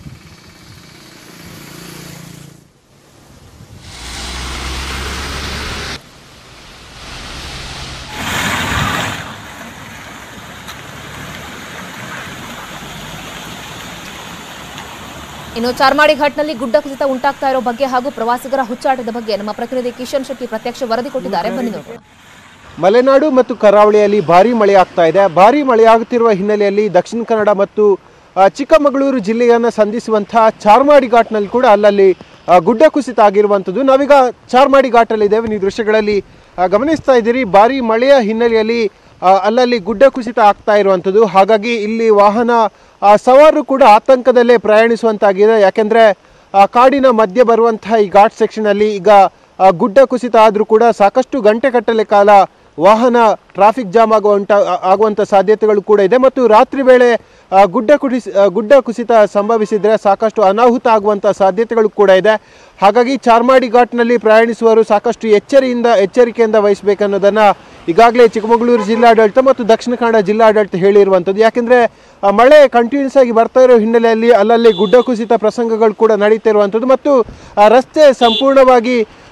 ಇನ್ನು ಚಾರ್ಮಾಡಿ ಘಾಟ್ನಲ್ಲಿ ಗುಡ್ಡ ಕುಸಿತ ಉಂಟಾಗ್ತಾ ಇರೋ ಬಗ್ಗೆ ಹಾಗೂ ಪ್ರವಾಸಿಗರ ಹುಚ್ಚಾಟದ ಬಗ್ಗೆ ನಮ್ಮ ಪ್ರತಿನಿಧಿ ಕಿಶನ್ ಶೆಟ್ಟಿ ಪ್ರತ್ಯಕ್ಷ ವರದಿ ಕೊಟ್ಟಿದ್ದಾರೆ ಬನ್ನಿ ನೋಡೋಣ ಮಲೆನಾಡು ಮತ್ತು ಕರಾವಳಿಯಲ್ಲಿ ಭಾರೀ ಮಳೆಯಾಗ್ತಾ ಇದೆ ಭಾರೀ ಮಳೆಯಾಗುತ್ತಿರುವ ಹಿನ್ನೆಲೆಯಲ್ಲಿ ದಕ್ಷಿಣ ಕನ್ನಡ ಮತ್ತು ಆ, ಚಿಕ್ಕಮಗಳೂರು ಜಿಲ್ಲೆಯನ್ನು ಸಂಧಿಸುವಂತಹ ಚಾರ್ಮಾಡಿ ಘಾಟ್ನಲ್ಲಿ ಕೂಡ ಅಲ್ಲಲ್ಲಿ ಆ, ಗುಡ್ಡ ಕುಸಿತ ಆಗಿರುವಂಥದ್ದು ನಾವೀಗ ಚಾರ್ಮಾಡಿ ಘಾಟಲ್ಲಿದ್ದೇವೆ ನೀವು ದೃಶ್ಯಗಳಲ್ಲಿ ಆ, ಗಮನಿಸ್ತಾ ಇದ್ದೀರಿ ಭಾರೀ ಮಳೆಯ ಹಿನ್ನೆಲೆಯಲ್ಲಿ ಆ, ಅಲ್ಲಲ್ಲಿ ಗುಡ್ಡ ಕುಸಿತ ಆಗ್ತಾ ಇರುವಂಥದ್ದು ಹಾಗಾಗಿ ಇಲ್ಲಿ ವಾಹನ ಆ, ಸವಾರರು ಕೂಡ ಆತಂಕದಲ್ಲೇ ಪ್ರಯಾಣಿಸುವಂತಾಗಿದೆ ಯಾಕೆಂದರೆ ಕಾಡಿನ ಮಧ್ಯೆ ಬರುವಂತಹ ಈ ಘಾಟ್ ಸೆಕ್ಷನಲ್ಲಿ ಈಗ ಆ, ಗುಡ್ಡ ಕುಸಿತ ಆದರೂ ಕೂಡ ಸಾಕಷ್ಟು ಗಂಟೆಗಟ್ಟಲೆ ಕಾಲ ವಾಹನ ಟ್ರಾಫಿಕ್ ಜಾಮ್ ಆಗುವಂತ ಆ- ಆಗುವಂಥ ಸಾಧ್ಯತೆಗಳು ಕೂಡ ಇದೆ ಮತ್ತು ರಾತ್ರಿ ವೇಳೆ ಆ, ಗುಡ್ಡ ಕುಡಿಸಿ ಆ, ಗುಡ್ಡ ಕುಸಿತ ಸಂಭವಿಸಿದರೆ ಸಾಕಷ್ಟು ಅನಾಹುತ ಆಗುವಂಥ ಸಾಧ್ಯತೆಗಳು ಕೂಡ ಇದೆ ಹಾಗಾಗಿ ಚಾರ್ಮಾಡಿ ಘಾಟ್ನಲ್ಲಿ ಪ್ರಯಾಣಿಸುವವರು ಸಾಕಷ್ಟು ಎಚ್ಚರಿಯಿಂದ ಎಚ್ಚರಿಕೆಯಿಂದ ವಹಿಸಬೇಕನ್ನೋದನ್ನು ಈಗಾಗಲೇ ಚಿಕ್ಕಮಗಳೂರು ಜಿಲ್ಲಾಡಳಿತ ಮತ್ತು ದಕ್ಷಿಣ ಕನ್ನಡ ಜಿಲ್ಲಾಡಳಿತ ಹೇಳಿರುವಂಥದ್ದು ಯಾಕೆಂದರೆ ಮಳೆ ಕಂಟಿನ್ಯೂಸ್ ಆಗಿ ಬರ್ತಾ ಇರೋ ಹಿನ್ನೆಲೆಯಲ್ಲಿ ಅಲ್ಲಲ್ಲಿ ಗುಡ್ಡ ಕುಸಿತ ಪ್ರಸಂಗಗಳು ಕೂಡ ನಡೀತಾ ಇರುವಂಥದ್ದು ಮತ್ತು ಆ ರಸ್ತೆ ಸಂಪೂರ್ಣವಾಗಿ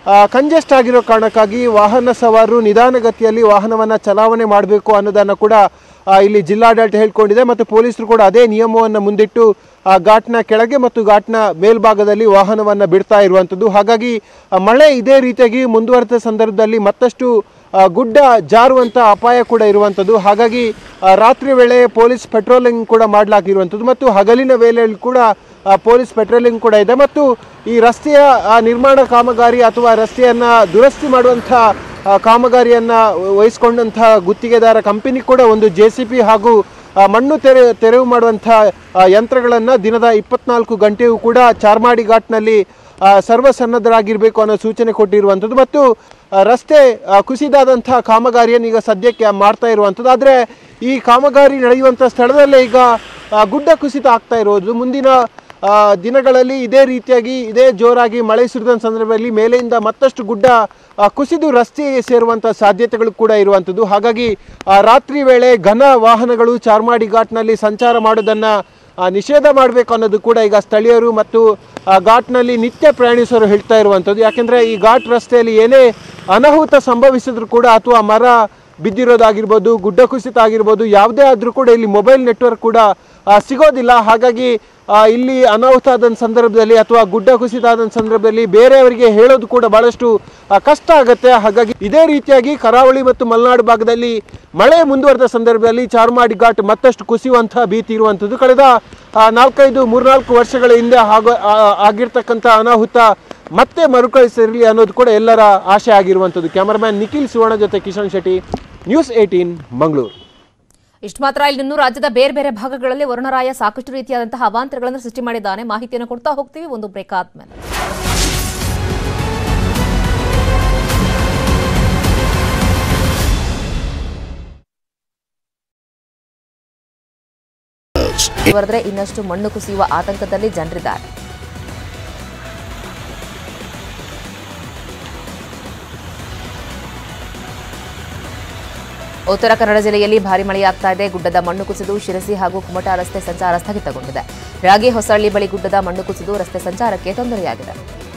ಕಂಜೆಸ್ಟ್ ಆಗಿರೋ ಕಾರಣಕ್ಕಾಗಿ ವಾಹನ ಸವಾರರು ನಿಧಾನಗತಿಯಲ್ಲಿ ವಾಹನವನ್ನು ಚಲಾವಣೆ ಮಾಡಬೇಕು ಅನ್ನೋದನ್ನು ಕೂಡ ಆ, ಇಲ್ಲಿ ಜಿಲ್ಲಾಡಳಿತ ಹೇಳ್ಕೊಂಡಿದೆ ಮತ್ತು ಪೊಲೀಸರು ಕೂಡ ಅದೇ ನಿಯಮವನ್ನು ಮುಂದಿಟ್ಟು ಆ ಘಾಟ್ನ ಕೆಳಗೆ ಮತ್ತು ಘಾಟ್ನ ಮೇಲ್ಭಾಗದಲ್ಲಿ ವಾಹನವನ್ನು ಬಿಡ್ತಾ ಇರುವಂಥದ್ದು ಹಾಗಾಗಿ ಆ, ಮಳೆ ಇದೇ ರೀತಿಯಾಗಿ ಮುಂದುವರೆದ ಸಂದರ್ಭದಲ್ಲಿ ಮತ್ತಷ್ಟು ಆ, ಗುಡ್ಡ ಜಾರುವಂಥ ಅಪಾಯ ಕೂಡ ಇರುವಂಥದ್ದು ಹಾಗಾಗಿ ಆ, ರಾತ್ರಿ ವೇಳೆ ಪೊಲೀಸ್ ಪೆಟ್ರೋಲಿಂಗ್ ಕೂಡ ಮಾಡಲಾಗಿರುವಂಥದ್ದು ಮತ್ತು ಹಗಲಿನ ವೇಳೆಯಲ್ಲಿ ಕೂಡ ಆ, ಪೊಲೀಸ್ ಪೆಟ್ರೋಲಿಂಗ್ ಕೂಡ ಇದೆ ಮತ್ತು ಈ ರಸ್ತೆಯ ಆ, ನಿರ್ಮಾಣ ಕಾಮಗಾರಿ ಅಥವಾ ರಸ್ತೆಯನ್ನು ದುರಸ್ತಿ ಮಾಡುವಂಥ ಆ, ಕಾಮಗಾರಿಯನ್ನು ವಹಿಸ್ಕೊಂಡಂಥ ಗುತ್ತಿಗೆದಾರ ಕಂಪನಿ ಕೂಡ ಒಂದು ಜೆ ಸಿ ಪಿ ಹಾಗೂ ಆ, ಮಣ್ಣು ತೆರೆ ತೆರವು ಮಾಡುವಂಥ ಯಂತ್ರಗಳನ್ನು ದಿನದ ಇಪ್ಪತ್ನಾಲ್ಕು ಗಂಟೆಯೂ ಕೂಡ ಚಾರ್ಮಾಡಿ ಘಾಟ್ನಲ್ಲಿ ಆ, ಸರ್ವಸನ್ನದ್ಧರಾಗಿರಬೇಕು ಅನ್ನೋ ಸೂಚನೆ ಕೊಟ್ಟಿರುವಂಥದ್ದು ಮತ್ತು ಆ, ರಸ್ತೆ ಆ, ಕುಸಿದಾದಂಥ ಕಾಮಗಾರಿಯನ್ನು ಈಗ ಸದ್ಯಕ್ಕೆ ಮಾಡ್ತಾ ಇರುವಂಥದ್ದು ಆದರೆ ಈ ಕಾಮಗಾರಿ ನಡೆಯುವಂಥ ಸ್ಥಳದಲ್ಲೇ ಈಗ ಆ, ಗುಡ್ಡ ಕುಸಿತ ಆಗ್ತಾ ಇರೋದು ಮುಂದಿನ ಆ, ದಿನಗಳಲ್ಲಿ ಇದೇ ರೀತಿಯಾಗಿ ಇದೇ ಜೋರಾಗಿ ಮಳೆ ಸುರಿದ ಸಂದರ್ಭದಲ್ಲಿ ಮೇಲೆಯಿಂದ ಮತ್ತಷ್ಟು ಗುಡ್ಡ ಆ, ಕುಸಿದು ರಸ್ತೆಗೆ ಸೇರುವಂಥ ಸಾಧ್ಯತೆಗಳು ಕೂಡ ಇರುವಂಥದ್ದು ಹಾಗಾಗಿ ಆ, ರಾತ್ರಿ ವೇಳೆ ಘನ ವಾಹನಗಳು ಚಾರ್ಮಾಡಿ ಘಾಟ್ನಲ್ಲಿ ಸಂಚಾರ ಮಾಡೋದನ್ನು ಆ, ನಿಷೇಧ ಮಾಡಬೇಕು ಅನ್ನೋದು ಕೂಡ ಈಗ ಸ್ಥಳೀಯರು ಮತ್ತು ಆ, ಘಾಟ್ನಲ್ಲಿ ನಿತ್ಯ ಪ್ರಯಾಣಿಸೋರು ಹೇಳ್ತಾ ಇರುವಂಥದ್ದು ಯಾಕೆಂದರೆ ಈ ಘಾಟ್ ರಸ್ತೆಯಲ್ಲಿ ಏನೇ ಅನಾಹುತ ಸಂಭವಿಸಿದ್ರು ಕೂಡ ಅಥವಾ ಮರ ಬಿದ್ದಿರೋದಾಗಿರ್ಬೋದು ಗುಡ್ಡ ಕುಸಿತ ಆಗಿರ್ಬೋದು ಯಾವುದೇ ಆದರೂ ಕೂಡ ಇಲ್ಲಿ ಮೊಬೈಲ್ ನೆಟ್ವರ್ಕ್ ಕೂಡ ಆ, ಸಿಗೋದಿಲ್ಲ ಹಾಗಾಗಿ ಆ, ಇಲ್ಲಿ ಅನಾಹುತ ಆದ ಸಂದರ್ಭದಲ್ಲಿ ಅಥವಾ ಗುಡ್ಡ ಕುಸಿತ ಆದ ಸಂದರ್ಭದಲ್ಲಿ ಬೇರೆಯವರಿಗೆ ಹೇಳೋದು ಕೂಡ ಬಹಳಷ್ಟು ಆ, ಕಷ್ಟ ಆಗುತ್ತೆ ಹಾಗಾಗಿ ಇದೇ ರೀತಿಯಾಗಿ ಕರಾವಳಿ ಮತ್ತು ಮಲೆನಾಡು ಭಾಗದಲ್ಲಿ ಮಳೆ ಮುಂದುವರೆದ ಸಂದರ್ಭದಲ್ಲಿ ಚಾರ್ಮಾಡಿ ಘಾಟ್ ಮತ್ತಷ್ಟು ಕುಸಿಯುವಂತಹ ಭೀತಿ ಇರುವಂಥದ್ದು ಕಳೆದ ಆ, ನಾಲ್ಕೈದು ಮೂರ್ನಾಲ್ಕು ವರ್ಷಗಳ ಹಿಂದೆ ಆಗ ಆ- ಆಗಿರ್ತಕ್ಕಂಥ ಅನಾಹುತ ಮತ್ತೆ ಮರುಕಳಿಸಿರಲಿ ಅನ್ನೋದು ಕೂಡ ಎಲ್ಲರ ಆಶೆ ಆಗಿರುವಂಥದ್ದು ಕ್ಯಾಮರಾಮ್ಯಾನ್ ನಿಖಿಲ್ ಸುವರ್ಣ ಜೊತೆ ಕಿಶನ್ ಶೆಟ್ಟಿ ನ್ಯೂಸ್ ಏಯ್ಟೀನ್ ಮಂಗಳೂರು ಇಷ್ಟು ಮಾತ್ರ ಇಲ್ಲಿ ಇನ್ನೂ ರಾಜ್ಯದ ಬೇರೆ ಬೇರೆ ಭಾಗಗಳಲ್ಲಿ ವರುಣರಾಯ ಸಾಕಷ್ಟು ರೀತಿಯಾದಂತಹ ಅವಾಂತರಗಳನ್ನು ಸೃಷ್ಟಿ ಮಾಡಿದ್ದಾನೆ ಮಾಹಿತಿಯನ್ನು ಕೊಡ್ತಾ ಹೋಗ್ತೀವಿ ಒಂದು ಬ್ರೇಕ್ ಆದ್ಮೇಲೆ ಮುಂದುವರೆದ್ರೆ ಇನ್ನಷ್ಟು ಮಣ್ಣು ಕುಸಿಯುವ ಆತಂಕದಲ್ಲಿ ಜನರಿದ್ದಾರೆ ಉತ್ತರ ಕನ್ನಡ ಜಿಲ್ಲೆಯಲ್ಲಿ ಭಾರಿ ಮಳೆಯಾಗ್ತಾ ಇದೆ ಗುಡ್ಡದ ಮಣ್ಣು ಕುಸಿದು ಶಿರಸಿ ಹಾಗೂ ಕುಮಟಾ ರಸ್ತೆ ಸಂಚಾರ ಸ್ಥಗಿತಗೊಂಡಿದೆ ರಾಗಿ ಹೊಸಳ್ಳಿ ಬಳಿ ಗುಡ್ಡದ ಮಣ್ಣು ಕುಸಿದು ರಸ್ತೆ ಸಂಚಾರಕ್ಕೆ ತೊಂದರೆಯಾಗಿದೆ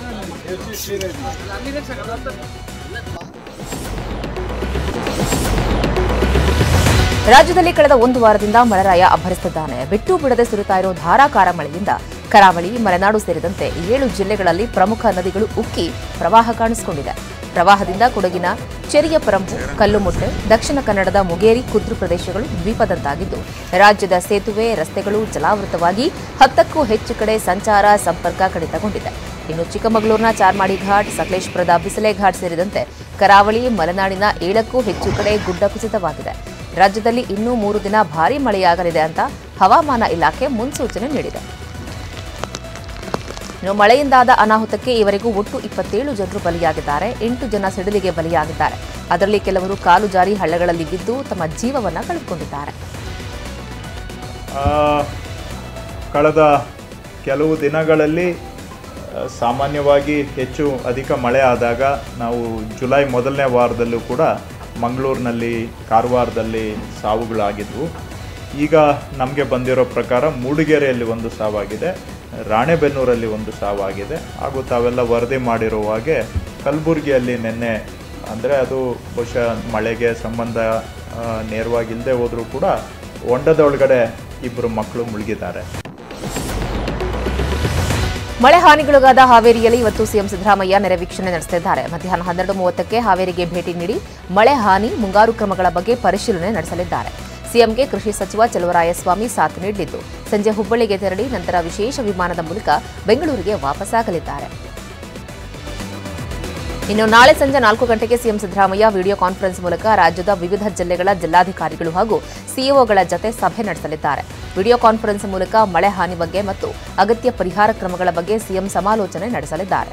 ರಾಜ್ಯದಲ್ಲಿ ಕಳೆದ ಒಂದು ವಾರದಿಂದ ಮಳೆರಾಯ ಅಬ್ಬರಿಸುತ್ತಿದ್ದಾನೆ ಬಿಟ್ಟು ಬಿಡದೆ ಸುರಿತಾ ಇರೋ ಧಾರಾಕಾರ ಮಳೆಯಿಂದ ಕರಾವಳಿ ಮಲೆನಾಡು ಸೇರಿದಂತೆ ಏಳು ಜಿಲ್ಲೆಗಳಲ್ಲಿ ಪ್ರಮುಖ ನದಿಗಳು ಉಕ್ಕಿ ಪ್ರವಾಹ ಕಾಣಿಸಿಕೊಂಡಿದೆ ಪ್ರವಾಹದಿಂದ ಕೊಡಗಿನ ಚೆರಿಯ ಪರಂಪು ಕಲ್ಲುಮುಟ್ಟೆ ದಕ್ಷಿಣ ಕನ್ನಡದ ಮುಗೇರಿ ಕುದ್ರು ಪ್ರದೇಶಗಳು ದ್ವೀಪದಂತಾಗಿದ್ದು ರಾಜ್ಯದ ಸೇತುವೆ ರಸ್ತೆಗಳು ಜಲಾವೃತವಾಗಿ ಹತ್ತಕ್ಕೂ ಹೆಚ್ಚು ಕಡೆ ಸಂಚಾರ ಸಂಪರ್ಕ ಕಡಿತಗೊಂಡಿದೆ ಇನ್ನು ಚಿಕ್ಕಮಗಳೂರಿನ ಚಾರ್ಮಾಡಿ ಘಾಟ್ ಸಕಲೇಶ್ಪುರದ ಬಿಸಲೆ ಘಾಟ್ ಸೇರಿದಂತೆ ಕರಾವಳಿ ಮಲೆನಾಡಿನ ಏಳಕ್ಕೂ ಹೆಚ್ಚು ಕಡೆ ಗುಡ್ಡ ಕುಸಿತವಾಗಿದೆ ರಾಜ್ಯದಲ್ಲಿ ಇನ್ನೂ ಮೂರು ದಿನ ಭಾರೀ ಮಳೆಯಾಗಲಿದೆ ಅಂತ ಹವಾಮಾನ ಇಲಾಖೆ ಮುನ್ಸೂಚನೆ ನೀಡಿದೆ ಇನ್ನು ಮಳೆಯಿಂದಾದ ಅನಾಹುತಕ್ಕೆ ಈವರೆಗೂ ಒಟ್ಟು ಇಪ್ಪತ್ತೇಳು ಜನರು ಬಲಿಯಾಗಿದ್ದಾರೆ ಎಂಟು ಜನ ಸಿಡಿಲಿಗೆ ಬಲಿಯಾಗಿದ್ದಾರೆ ಅದರಲ್ಲಿ ಕೆಲವರು ಕಾಲು ಜಾರಿ ಹಳ್ಳಗಳಲ್ಲಿ ಬಿದ್ದು ತಮ್ಮ ಜೀವವನ್ನ ಕಳೆದುಕೊಂಡಿದ್ದಾರೆ ಆ, ಕಳೆದ ಕೆಲವು ದಿನಗಳಲ್ಲಿ ಆ, ಸಾಮಾನ್ಯವಾಗಿ ಹೆಚ್ಚು ಅಧಿಕ ಮಳೆ ಆದಾಗ ನಾವು ಜುಲೈ ಮೊದಲನೇ ವಾರದಲ್ಲೂ ಕೂಡ ಮಂಗಳೂರಿನಲ್ಲಿ ಕಾರವಾರದಲ್ಲಿ ಸಾವುಗಳಾಗಿದ್ವು ಈಗ ನಮಗೆ ಬಂದಿರೋ ಪ್ರಕಾರ ಮೂಡಿಗೆರೆಯಲ್ಲಿ ಒಂದು ಸಾವಾಗಿದೆ ರಾಣೆಬೆನ್ನೂರಲ್ಲಿ ಒಂದು ಸಾವಾಗಿದೆ ಹಾಗೂ ತಾವೆಲ್ಲ ವರದಿ ಮಾಡಿರುವ ಹಾಗೆ ಕಲಬುರಗಿಯಲ್ಲಿ ನಿನ್ನೆ ಅಂದರೆ ಅದು ಬಹುಶಃ ಮಳೆಗೆ ಸಂಬಂಧ ಆ, ನೇರವಾಗಿ ಇಲ್ಲದೆ ಹೋದರೂ ಕೂಡ ಹೊಂಡದ ಒಳಗಡೆ ಇಬ್ಬರು ಮಕ್ಕಳು ಮುಳುಗಿದ್ದಾರೆ ಮಳೆ ಹಾನಿಗೊಳಗಾದ ಹಾವೇರಿಯಲ್ಲಿ ಇವತ್ತು ಸಿಎಂ ಸಿದ್ದರಾಮಯ್ಯ ನೆರೆ ವೀಕ್ಷಣೆ ನಡೆಸಲಿದ್ದಾರೆ ಮಧ್ಯಾಹ್ನ ಹನ್ನೆರಡು ಮೂವತ್ತಕ್ಕೆ ಹಾವೇರಿಗೆ ಭೇಟಿ ನೀಡಿ ಮಳೆ ಹಾನಿ ಮುಂಗಾರು ಕ್ರಮಗಳ ಬಗ್ಗೆ ಪರಿಶೀಲನೆ ನಡೆಸಲಿದ್ದಾರೆ ಸಿಎಂಗೆ ಕೃಷಿ ಸಚಿವ ಚಲುವರಾಯಸ್ವಾಮಿ ಸಾಥ್ ನೀಡಲಿದ್ದು ಸಂಜೆ ಹುಬ್ಬಳ್ಳಿಗೆ ತೆರಳಿ ನಂತರ ವಿಶೇಷ ವಿಮಾನದ ಮೂಲಕ ಬೆಂಗಳೂರಿಗೆ ವಾಪಸ್ಸಾಗಲಿದ್ದಾರೆ ಇನ್ನು ನಾಳೆ ಸಂಜೆ ನಾಲ್ಕು ಗಂಟೆಗೆ ಸಿಎಂ ಸಿದ್ದರಾಮಯ್ಯ ವಿಡಿಯೋ ಕಾನ್ಫರೆನ್ಸ್ ಮೂಲಕ ರಾಜ್ಯದ ವಿವಿಧ ಜಿಲ್ಲೆಗಳ ಜಿಲ್ಲಾಧಿಕಾರಿಗಳು ಹಾಗೂ ಸಿಇಒಗಳ ಜತೆ ಸಭೆ ನಡೆಸಲಿದ್ದಾರೆ ವಿಡಿಯೋ ಕಾನ್ಫರೆನ್ಸ್ ಮೂಲಕ ಮಳೆ ಹಾನಿ ಬಗ್ಗೆ ಮತ್ತು ಅಗತ್ಯ ಪರಿಹಾರ ಕ್ರಮಗಳ ಬಗ್ಗೆ ಸಿಎಂ ಸಮಾಲೋಚನೆ ನಡೆಸಲಿದ್ದಾರೆ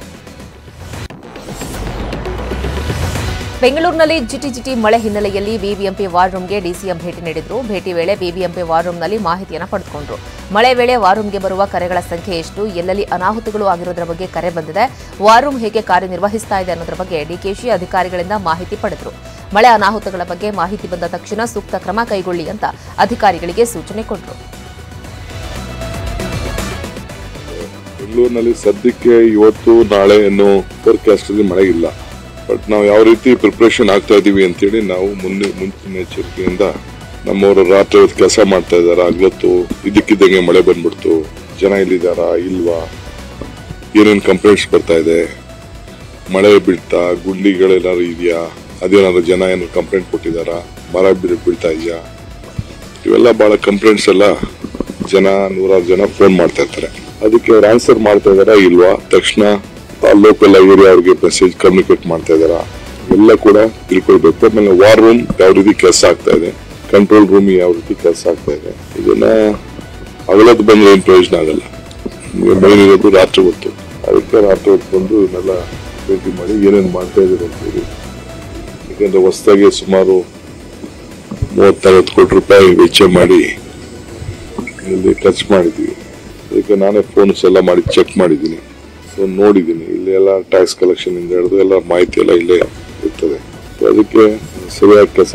ಬೆಂಗಳೂರಿನಲ್ಲಿ ಜಿಟಿಜಿಟಿ ಮಳೆ ಹಿನ್ನೆಲೆಯಲ್ಲಿ ಬಿಬಿಎಂಪಿ ವಾರ್ ರೂಮ್ಗೆ ಡಿಸಿಎಂ ಭೇಟಿ ನೀಡಿದ್ರು ಭೇಟಿ ವೇಳೆ ಬಿಬಿಎಂಪಿ ವಾರ್ ರೂಮ್ನಲ್ಲಿ ಮಾಹಿತಿಯನ್ನು ಪಡೆದುಕೊಂಡ್ರು ಮಳೆ ವೇಳೆ ವಾರ್ ರೂಮ್ಗೆ ಬರುವ ಕರೆಗಳ ಸಂಖ್ಯೆ ಎಷ್ಟು ಎಲ್ಲೆಲ್ಲಿ ಅನಾಹುತಗಳು ಆಗಿರೋದ್ರ ಬಗ್ಗೆ ಕರೆ ಬಂದಿದೆ ವಾರ್ ರೂಮ್ ಹೇಗೆ ಕಾರ್ಯನಿರ್ವಹಿಸ್ತಾ ಇದೆ ಅನ್ನೋದ್ರ ಬಗ್ಗೆ ಡಿಕೆಶಿ ಅಧಿಕಾರಿಗಳಿಂದ ಮಾಹಿತಿ ಪಡೆದರು ಮಳೆ ಅನಾಹುತಗಳ ಬಗ್ಗೆ ಮಾಹಿತಿ ಬಂದ ತಕ್ಷಣ ಸೂಕ್ತ ಕ್ರಮ ಕೈಗೊಳ್ಳಿ ಅಂತ ಅಧಿಕಾರಿಗಳಿಗೆ ಸೂಚನೆ ಕೊಟ್ಟರು ಬೆಂಗಳೂರಿನಲ್ಲಿ ಸದ್ಯಕ್ಕೆ ಇವತ್ತು ನಾಳೆ ಏನು ಫೋರ್ಕಾಸ್ಟ್ ಅಲ್ಲಿ ಮಳೆ ಇಲ್ಲ ಬಟ್ ನಾವು ಯಾವ ರೀತಿ ಪ್ರಿಪರೇಷನ್ ಆಗ್ತಾ ಇದೀವಿ ಅಂತೇಳಿ ನಾವು ಮುನ್ನೆ ಮುನ್ನೆಚ್ಚರಿಕೆಯಿಂದ ನಮ್ಮವರು ರಾತ್ರಿ ಹೊತ್ತು ಕೆಲಸ ಮಾಡ್ತಾ ಇದಾರೆ ಆಗ್ಲೊತ್ತು ಇದಕ್ಕಿದ್ದಂಗೆ ಮಳೆ ಬಂದ್ಬಿಡ್ತು ಜನ ಇಲ್ಲಿದಾರಾ ಇಲ್ವಾ ಏನೇನು ಕಂಪ್ಲೇಂಟ್ಸ್ ಬರ್ತಾ ಇದೆ ಮಳೆ ಬೀಳ್ತಾ ಗುಂಡಿಗಳೆಲ್ಲಾರು ಇದೆಯಾ ಅದೇನಾದ್ರು ಜನ ಏನು ಕಂಪ್ಲೇಂಟ್ ಕೊಟ್ಟಿದಾರಾ ಮರ ಬೀಳ್ ಬೀಳ್ತಾ ಇದೆಯಾ ಇವೆಲ್ಲ ಬಹಳ ಕಂಪ್ಲೇಂಟ್ಸ್ ಎಲ್ಲ ಜನ ನೂರಾರು ಜನ ಫೋನ್ ಮಾಡ್ತಾ ಇರ್ತಾರೆ ಅದಕ್ಕೆ ಅವ್ರು ಆನ್ಸರ್ ಮಾಡ್ತಾ ಇದಾರಾ ಇಲ್ವಾ ತಕ್ಷಣ ಲೋಕಲ್ ಏರಿಯಾ ಅವ್ರಿಗೆ ಮೆಸೇಜ್ ಕಮ್ಯುನಿಕೇಟ್ ಮಾಡ್ತಾ ಇದಾರಾ ಎಲ್ಲ ಕೂಡ ತಿಳ್ಕೊಳ್ಬೇಕು ಆಮೇಲೆ ವಾರ್ ರೂಮ್ ಯಾವ ರೀತಿ ಕೆಲಸ ಆಗ್ತಾ ಇದೆ ಕಂಟ್ರೋಲ್ ರೂಮ್ ಯಾವ ರೀತಿ ಕೆಲಸ ಆಗ್ತಾ ಇದೆ ಇದನ್ನ ಅವಳದ್ ಬಂದ್ರೆ ಏನು ಪ್ರಯೋಜನ ಆಗಲ್ಲ ಮೇನ್ ಇರೋದು ರಾತ್ರಿ ಹೊತ್ತು ಅದಕ್ಕೆ ರಾತ್ರಿ ಹೊತ್ತು ಬಂದು ಇವನ್ನೆಲ್ಲ ಭೇಟಿ ಮಾಡಿ ಏನೇನು ಮಾಡ್ತಾ ಇದ್ದಾರೆ ಅಂತ ಹೇಳಿ ಯಾಕಂದ್ರೆ ಹೊಸದಾಗಿ ಸುಮಾರು ಮೂವತ್ತರವತ್ತು ಕೋಟಿ ರೂಪಾಯಿ ವೆಚ್ಚ ಮಾಡಿ ಇಲ್ಲಿ ಖರ್ಚು ಮಾಡಿದ್ದೀವಿ ಅದಕ್ಕೆ ನಾನೇ ಫೋನ್ಸ್ ಎಲ್ಲ ಮಾಡಿ ಚೆಕ್ ಮಾಡಿದ್ದೀನಿ ಸೊ ನೋಡಿದ್ದೀನಿ ಇಲ್ಲಿ ಎಲ್ಲ ಟ್ಯಾಕ್ಸ್ ಕಲೆಕ್ಷನ್ ಇಂದ ಹಿಡಿದು ಎಲ್ಲ ಮಾಹಿತಿ ಎಲ್ಲ ಇಲ್ಲೇ ಇರ್ತದೆ ಸೊ ಅದಕ್ಕೆ ಸರಿಯಾಗಿ ಕೆಲಸ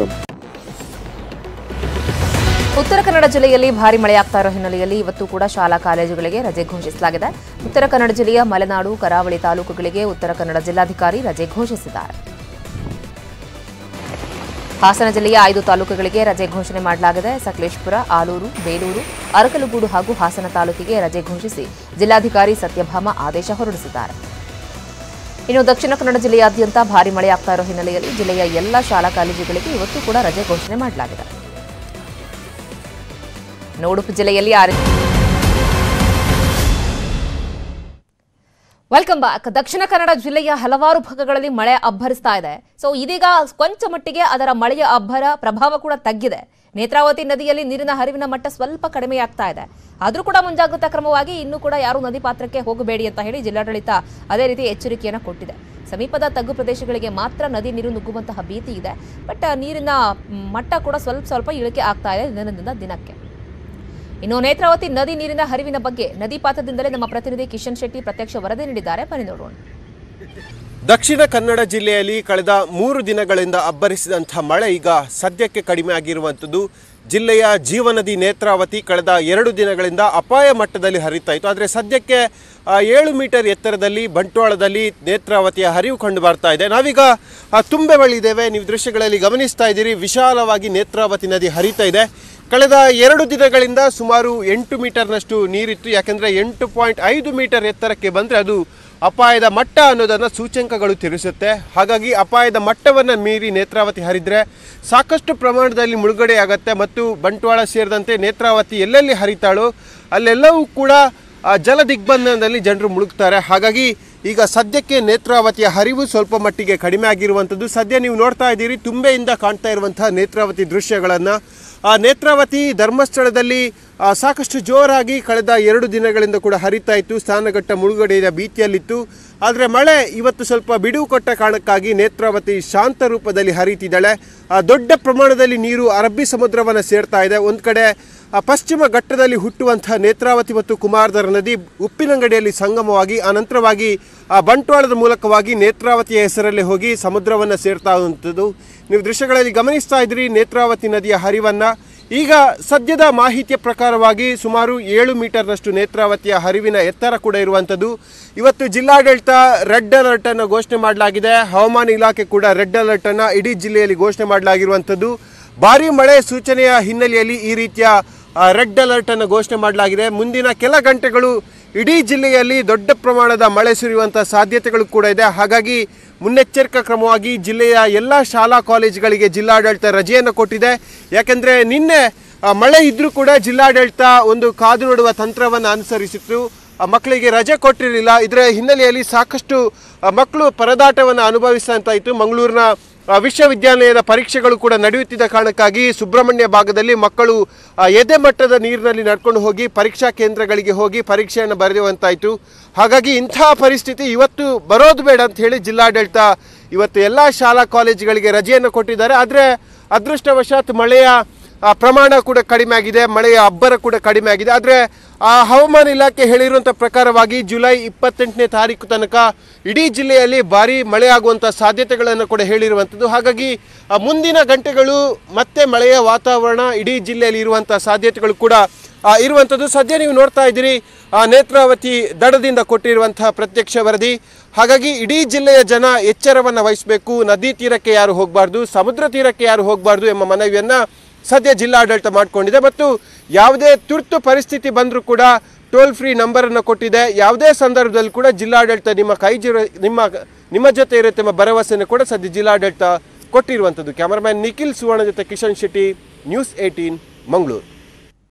ಉತ್ತರ ಕನ್ನಡ ಜಿಲ್ಲೆಯಲ್ಲಿ ಭಾರಿ ಮಳೆಯಾಗ್ತಾ ಇರೋ ಹಿನ್ನೆಲೆಯಲ್ಲಿ ಇವತ್ತು ಕೂಡ ಶಾಲಾ ಕಾಲೇಜುಗಳಿಗೆ ರಜೆ ಘೋಷಿಸಲಾಗಿದೆ ಉತ್ತರ ಕನ್ನಡ ಜಿಲ್ಲೆಯ ಮಲೆನಾಡು ಕರಾವಳಿ ತಾಲೂಕುಗಳಿಗೆ ಉತ್ತರ ಕನ್ನಡ ಜಿಲ್ಲಾಧಿಕಾರಿ ರಜೆ ಘೋಷಿಸಿದ್ದಾರೆ ಹಾಸನ ಜಿಲ್ಲೆಯ ಐದು ತಾಲೂಕುಗಳಿಗೆ ರಜೆ ಘೋಷಣೆ ಮಾಡಲಾಗಿದೆ ಸಕಲೇಶಪುರ ಆಲೂರು ಬೇಲೂರು ಅರಕಲಗೂಡು ಹಾಗೂ ಹಾಸನ ತಾಲೂಕಿಗೆ ರಜೆ ಘೋಷಿಸಿ ಜಿಲ್ಲಾಧಿಕಾರಿ ಸತ್ಯಭಾಮ ಆದೇಶ ಹೊರಡಿಸಿದ್ದಾರೆ ಇನ್ನು ದಕ್ಷಿಣ ಕನ್ನಡ ಜಿಲ್ಲೆಯಾದ್ಯಂತ ಭಾರಿ ಮಳೆಯಾಗ್ತಾ ಇರೋ ಹಿನ್ನೆಲೆಯಲ್ಲಿ ಜಿಲ್ಲೆಯ ಎಲ್ಲ ಶಾಲಾ ಕಾಲೇಜುಗಳಿಗೆ ಇವತ್ತು ಕೂಡ ರಜೆ ಘೋಷಣೆ ಮಾಡಲಾಗಿದೆ ಇನ್ನು ಉಡುಪಿ ಜಿಲ್ಲೆಯಲ್ಲಿ ಆರ್ ವೆಲ್ಕಮ್ ಬ್ಯಾಕ್ ದಕ್ಷಿಣ ಕನ್ನಡ ಜಿಲ್ಲೆಯ ಹಲವಾರು ಭಾಗಗಳಲ್ಲಿ ಮಳೆ ಅಬ್ಬರಿಸ್ತಾ ಇದೆ ಸೊ ಇದೀಗ ಕೊಂಚ ಮಟ್ಟಿಗೆ ಅದರ ಮಳೆಯ ಅಬ್ಬರ ಪ್ರಭಾವ ಕೂಡ ತಗ್ಗಿದೆ ನೇತ್ರಾವತಿ ನದಿಯಲ್ಲಿ ನೀರಿನ ಹರಿವಿನ ಮಟ್ಟ ಸ್ವಲ್ಪ ಕಡಿಮೆಯಾಗ್ತಾ ಇದೆ ಆದರೂ ಕೂಡ ಮುಂಜಾಗ್ರತಾ ಕ್ರಮವಾಗಿ ಇನ್ನೂ ಕೂಡ ಯಾರು ನದಿ ಪಾತ್ರಕ್ಕೆ ಹೋಗಬೇಡಿ ಅಂತ ಹೇಳಿ ಜಿಲ್ಲಾಡಳಿತ ಅದೇ ರೀತಿ ಎಚ್ಚರಿಕೆಯನ್ನು ಕೊಟ್ಟಿದೆ ಸಮೀಪದ ತಗ್ಗು ಪ್ರದೇಶಗಳಿಗೆ ಮಾತ್ರ ನದಿ ನೀರು ನುಗ್ಗುವಂತಹ ಭೀತಿ ಇದೆ ಬಟ್ ನೀರಿನ ಮಟ್ಟ ಕೂಡ ಸ್ವಲ್ಪ ಸ್ವಲ್ಪ ಇಳಿಕೆ ಆಗ್ತಾ ಇದೆ ದಿನದಿಂದ ದಿನಕ್ಕೆ ಇನ್ನು ನೇತ್ರಾವತಿ ನದಿ ನೀರಿನ ಹರಿವಿನ ಬಗ್ಗೆ ನದಿ ಪಾತ್ರದಿಂದಲೇ ನಮ್ಮ ಪ್ರತಿನಿಧಿ ಕಿಶನ್ ಶೆಟ್ಟಿ ಪ್ರತ್ಯಕ್ಷ ವರದಿ ನೀಡಿದ್ದಾರೆ ಬನ್ನಿ ನೋಡೋಣ ದಕ್ಷಿಣ ಕನ್ನಡ ಜಿಲ್ಲೆಯಲ್ಲಿ ಕಳೆದ ಮೂರು ದಿನಗಳಿಂದ ಅಬ್ಬರಿಸಿದಂಥ ಮಳೆ ಈಗ ಸದ್ಯಕ್ಕೆ ಕಡಿಮೆ ಆಗಿರುವಂಥದ್ದು ಜಿಲ್ಲೆಯ ಜೀವನದಿ ನೇತ್ರಾವತಿ ಕಳೆದ ಎರಡು ದಿನಗಳಿಂದ ಅಪಾಯ ಮಟ್ಟದಲ್ಲಿ ಹರಿತಾ ಇತ್ತು ಆದರೆ ಸದ್ಯಕ್ಕೆ ಆ, ಏಳು ಮೀಟರ್ ಎತ್ತರದಲ್ಲಿ ಬಂಟ್ವಾಳದಲ್ಲಿ ನೇತ್ರಾವತಿಯ ಹರಿವು ಕಂಡು ಬರ್ತಾ ಇದೆ ನಾವೀಗ ಆ, ತುಂಬೆ ಬಳಿ ಇದ್ದೇವೆ ನೀವು ದೃಶ್ಯಗಳಲ್ಲಿ ಗಮನಿಸ್ತಾ ಇದ್ದೀರಿ ವಿಶಾಲವಾಗಿ ನೇತ್ರಾವತಿ ನದಿ ಹರಿತಾ ಇದೆ ಕಳೆದ ಎರಡು ದಿನಗಳಿಂದ ಸುಮಾರು ಎಂಟು ಮೀಟರ್ನಷ್ಟು ನೀರಿತ್ತು ಯಾಕೆಂದರೆ ಎಂಟು ಪಾಯಿಂಟ್ ಐದು ಮೀಟರ್ ಎತ್ತರಕ್ಕೆ ಬಂದರೆ ಅದು ಅಪಾಯದ ಮಟ್ಟ ಅನ್ನೋದನ್ನು ಸೂಚ್ಯಂಕಗಳು ತಿಳಿಸುತ್ತೆ ಹಾಗಾಗಿ ಅಪಾಯದ ಮಟ್ಟವನ್ನು ಮೀರಿ ನೇತ್ರಾವತಿ ಹರಿದ್ರೆ ಸಾಕಷ್ಟು ಪ್ರಮಾಣದಲ್ಲಿ ಮುಳುಗಡೆ ಆಗತ್ತೆ ಮತ್ತು ಬಂಟ್ವಾಳ ಸೇರಿದಂತೆ ನೇತ್ರಾವತಿ ಎಲ್ಲೆಲ್ಲಿ ಹರಿತಾಳೋ ಅಲ್ಲೆಲ್ಲವೂ ಕೂಡ ಆ ಜಲ ದಿಗ್ಬಂಧನದಲ್ಲಿ ಜನರು ಮುಳುಗ್ತಾರೆ ಹಾಗಾಗಿ ಈಗ ಸದ್ಯಕ್ಕೆ ನೇತ್ರಾವತಿಯ ಹರಿವು ಸ್ವಲ್ಪ ಮಟ್ಟಿಗೆ ಕಡಿಮೆ ಆಗಿರುವಂಥದ್ದು ಸದ್ಯ ನೀವು ನೋಡ್ತಾ ಇದ್ದೀರಿ ತುಂಬೆಯಿಂದ ಕಾಣ್ತಾ ಇರುವಂತಹ ನೇತ್ರಾವತಿ ದೃಶ್ಯಗಳನ್ನು ಆ ನೇತ್ರಾವತಿ ಧರ್ಮಸ್ಥಳದಲ್ಲಿ ಆ, ಸಾಕಷ್ಟು ಜೋರಾಗಿ ಕಳೆದ ಎರಡು ದಿನಗಳಿಂದ ಕೂಡ ಹರಿತಾ ಇತ್ತು ಸ್ನಾನಘಟ್ಟ ಮುಳುಗಡೆಯ ಭೀತಿಯಲ್ಲಿತ್ತು ಆದರೆ ಮಳೆ ಇವತ್ತು ಸ್ವಲ್ಪ ಬಿಡುವು ಕೊಟ್ಟ ಕಾರಣಕ್ಕಾಗಿ ನೇತ್ರಾವತಿ ಶಾಂತ ರೂಪದಲ್ಲಿ ಹರಿತಿದ್ದಾಳೆ ಆ, ದೊಡ್ಡ ಪ್ರಮಾಣದಲ್ಲಿ ನೀರು ಅರಬ್ಬಿ ಸಮುದ್ರವನ್ನು ಸೇರ್ತಾ ಇದೆ ಒಂದು ಕಡೆ ಆ, ಪಶ್ಚಿಮ ಘಟ್ಟದಲ್ಲಿ ಹುಟ್ಟುವಂತಹ ನೇತ್ರಾವತಿ ಮತ್ತು ಕುಮಾರಧರ ನದಿ ಉಪ್ಪಿನಂಗಡಿಯಲ್ಲಿ ಸಂಗಮವಾಗಿ ಅನಂತರವಾಗಿ ಆ ಬಂಟ್ವಾಳದ ಮೂಲಕವಾಗಿ ನೇತ್ರಾವತಿಯ ಹೆಸರಲ್ಲಿ ಹೋಗಿ ಸಮುದ್ರವನ್ನು ಸೇರ್ತಾ ಇರುವಂಥದ್ದು ನೀವು ದೃಶ್ಯಗಳಲ್ಲಿ ಗಮನಿಸ್ತಾ ಇದ್ರಿ ನೇತ್ರಾವತಿ ನದಿಯ ಹರಿವನ್ನು ಈಗ ಸದ್ಯದ ಮಾಹಿತಿಯ ಪ್ರಕಾರವಾಗಿ ಸುಮಾರು ಏಳು ಮೀಟರ್ನಷ್ಟು ನೇತ್ರಾವತಿಯ ಹರಿವಿನ ಎತ್ತರ ಕೂಡ ಇರುವಂಥದ್ದು ಇವತ್ತು ಜಿಲ್ಲಾಡಳಿತ ರೆಡ್ ಅಲರ್ಟ್ ಅನ್ನು ಘೋಷಣೆ ಮಾಡಲಾಗಿದೆ ಹವಾಮಾನ ಇಲಾಖೆ ಕೂಡ ರೆಡ್ ಅಲರ್ಟ್ ಅನ್ನು ಇಡೀ ಜಿಲ್ಲೆಯಲ್ಲಿ ಘೋಷಣೆ ಮಾಡಲಾಗಿರುವಂಥದ್ದು ಭಾರಿ ಮಳೆ ಸೂಚನೆಯ ಹಿನ್ನೆಲೆಯಲ್ಲಿ ಈ ರೀತಿಯ ರೆಡ್ ಅಲರ್ಟ್ ಅನ್ನು ಘೋಷಣೆ ಮಾಡಲಾಗಿದೆ ಮುಂದಿನ ಕೆಲ ಗಂಟೆಗಳು ಇಡೀ ಜಿಲ್ಲೆಯಲ್ಲಿ ದೊಡ್ಡ ಪ್ರಮಾಣದ ಮಳೆ ಸುರಿಯುವಂಥ ಸಾಧ್ಯತೆಗಳು ಕೂಡ ಇದೆ ಹಾಗಾಗಿ ಮುನ್ನೆಚ್ಚರಿಕಾ ಕ್ರಮವಾಗಿ ಜಿಲ್ಲೆಯ ಎಲ್ಲ ಶಾಲಾ ಕಾಲೇಜುಗಳಿಗೆ ಜಿಲ್ಲಾಡಳಿತ ರಜೆಯನ್ನು ಕೊಟ್ಟಿದೆ ಯಾಕೆಂದರೆ ನಿನ್ನೆ ಆ, ಮಳೆ ಇದ್ರೂ ಕೂಡ ಜಿಲ್ಲಾಡಳಿತ ಒಂದು ಕಾದು ನೋಡುವ ತಂತ್ರವನ್ನು ಅನುಸರಿಸಿತ್ತು ಆ, ಮಕ್ಕಳಿಗೆ ರಜೆ ಕೊಟ್ಟಿರಲಿಲ್ಲ ಇದರ ಹಿನ್ನೆಲೆಯಲ್ಲಿ ಸಾಕಷ್ಟು ಆ, ಮಕ್ಕಳು ಪರದಾಟವನ್ನು ಅನುಭವಿಸ್ತಾ ಇತ್ತು ಮಂಗಳೂರಿನ ಆ, ವಿಶ್ವವಿದ್ಯಾಲಯದ ಪರೀಕ್ಷೆಗಳು ಕೂಡ ನಡೆಯುತ್ತಿದ್ದ ಕಾರಣಕ್ಕಾಗಿ ಸುಬ್ರಹ್ಮಣ್ಯ ಭಾಗದಲ್ಲಿ ಮಕ್ಕಳು ಆ, ಎದೆ ಮಟ್ಟದ ನೀರಿನಲ್ಲಿ ನಡ್ಕೊಂಡು ಹೋಗಿ ಪರೀಕ್ಷಾ ಕೇಂದ್ರಗಳಿಗೆ ಹೋಗಿ ಪರೀಕ್ಷೆಯನ್ನು ಬರೆಯುವಂತಾಯಿತು ಹಾಗಾಗಿ ಇಂತಹ ಪರಿಸ್ಥಿತಿ ಇವತ್ತು ಬರೋದು ಬೇಡ ಅಂತ ಹೇಳಿ ಜಿಲ್ಲಾಡಳಿತ ಇವತ್ತು ಎಲ್ಲ ಶಾಲಾ ಕಾಲೇಜುಗಳಿಗೆ ರಜೆಯನ್ನು ಕೊಟ್ಟಿದ್ದಾರೆ ಆದರೆ ಅದೃಷ್ಟವಶಾತ್ ಮಳೆಯ ಆ, ಪ್ರಮಾಣ ಕೂಡ ಕಡಿಮೆ ಆಗಿದೆ ಮಳೆಯ ಅಬ್ಬರ ಕೂಡ ಕಡಿಮೆ ಆಗಿದೆ ಆದರೆ ಆ ಹವಾಮಾನ ಇಲಾಖೆ ಹೇಳಿರುವಂಥ ಪ್ರಕಾರವಾಗಿ ಜುಲೈ ಇಪ್ಪತ್ತೆಂಟನೇ ತಾರೀಕು ತನಕ ಇಡೀ ಜಿಲ್ಲೆಯಲ್ಲಿ ಭಾರಿ ಮಳೆ ಆಗುವಂಥ ಸಾಧ್ಯತೆಗಳನ್ನು ಕೂಡ ಹೇಳಿರುವಂಥದ್ದು ಹಾಗಾಗಿ ಆ, ಮುಂದಿನ ಗಂಟೆಗಳು ಮತ್ತೆ ಮಳೆಯ ವಾತಾವರಣ ಇಡೀ ಜಿಲ್ಲೆಯಲ್ಲಿ ಇರುವಂಥ ಸಾಧ್ಯತೆಗಳು ಕೂಡ ಆ, ಇರುವಂಥದ್ದು ಸದ್ಯ ನೀವು ನೋಡ್ತಾ ಇದ್ದೀರಿ ಆ, ನೇತ್ರಾವತಿ ದಡದಿಂದ ಕೊಟ್ಟಿರುವಂತಹ ಪ್ರತ್ಯಕ್ಷ ವರದಿ ಹಾಗಾಗಿ ಇಡೀ ಜಿಲ್ಲೆಯ ಜನ ಎಚ್ಚರವನ್ನು ವಹಿಸಬೇಕು ನದಿ ತೀರಕ್ಕೆ ಯಾರು ಹೋಗಬಾರ್ದು ಸಮುದ್ರ ತೀರಕ್ಕೆ ಯಾರು ಹೋಗಬಾರ್ದು ಎಂಬ ಮನವಿಯನ್ನ ಸದ್ಯ ಜಿಲ್ಲಾಡಳಿತ ಮಾಡಿಕೊಂಡಿದೆ ಮತ್ತು ಯಾವುದೇ ತುರ್ತು ಪರಿಸ್ಥಿತಿ ಬಂದರೂ ಕೂಡ ಟೋಲ್ ಫ್ರೀ ನಂಬರನ್ನು ಕೊಟ್ಟಿದೆ ಯಾವುದೇ ಸಂದರ್ಭದಲ್ಲಿ ಕೂಡ ಜಿಲ್ಲಾಡಳಿತ ನಿಮ್ಮ ಕೈ ಜಿರ ನಿಮ್ಮ ನಿಮ್ಮ ಜೊತೆ ಇರುತ್ತೆ ಎಂಬ ಭರವಸೆಯನ್ನು ಕೂಡ ಸದ್ಯ ಜಿಲ್ಲಾಡಳಿತ ಕೊಟ್ಟಿರುವಂಥದ್ದು ಕ್ಯಾಮರಾಮ್ಯಾನ್ ನಿಖಿಲ್ ಸುವರ್ಣ ಜೊತೆ ಕಿಶನ್ ಶೆಟ್ಟಿ ನ್ಯೂಸ್ ಏಯ್ಟೀನ್ ಮಂಗಳೂರು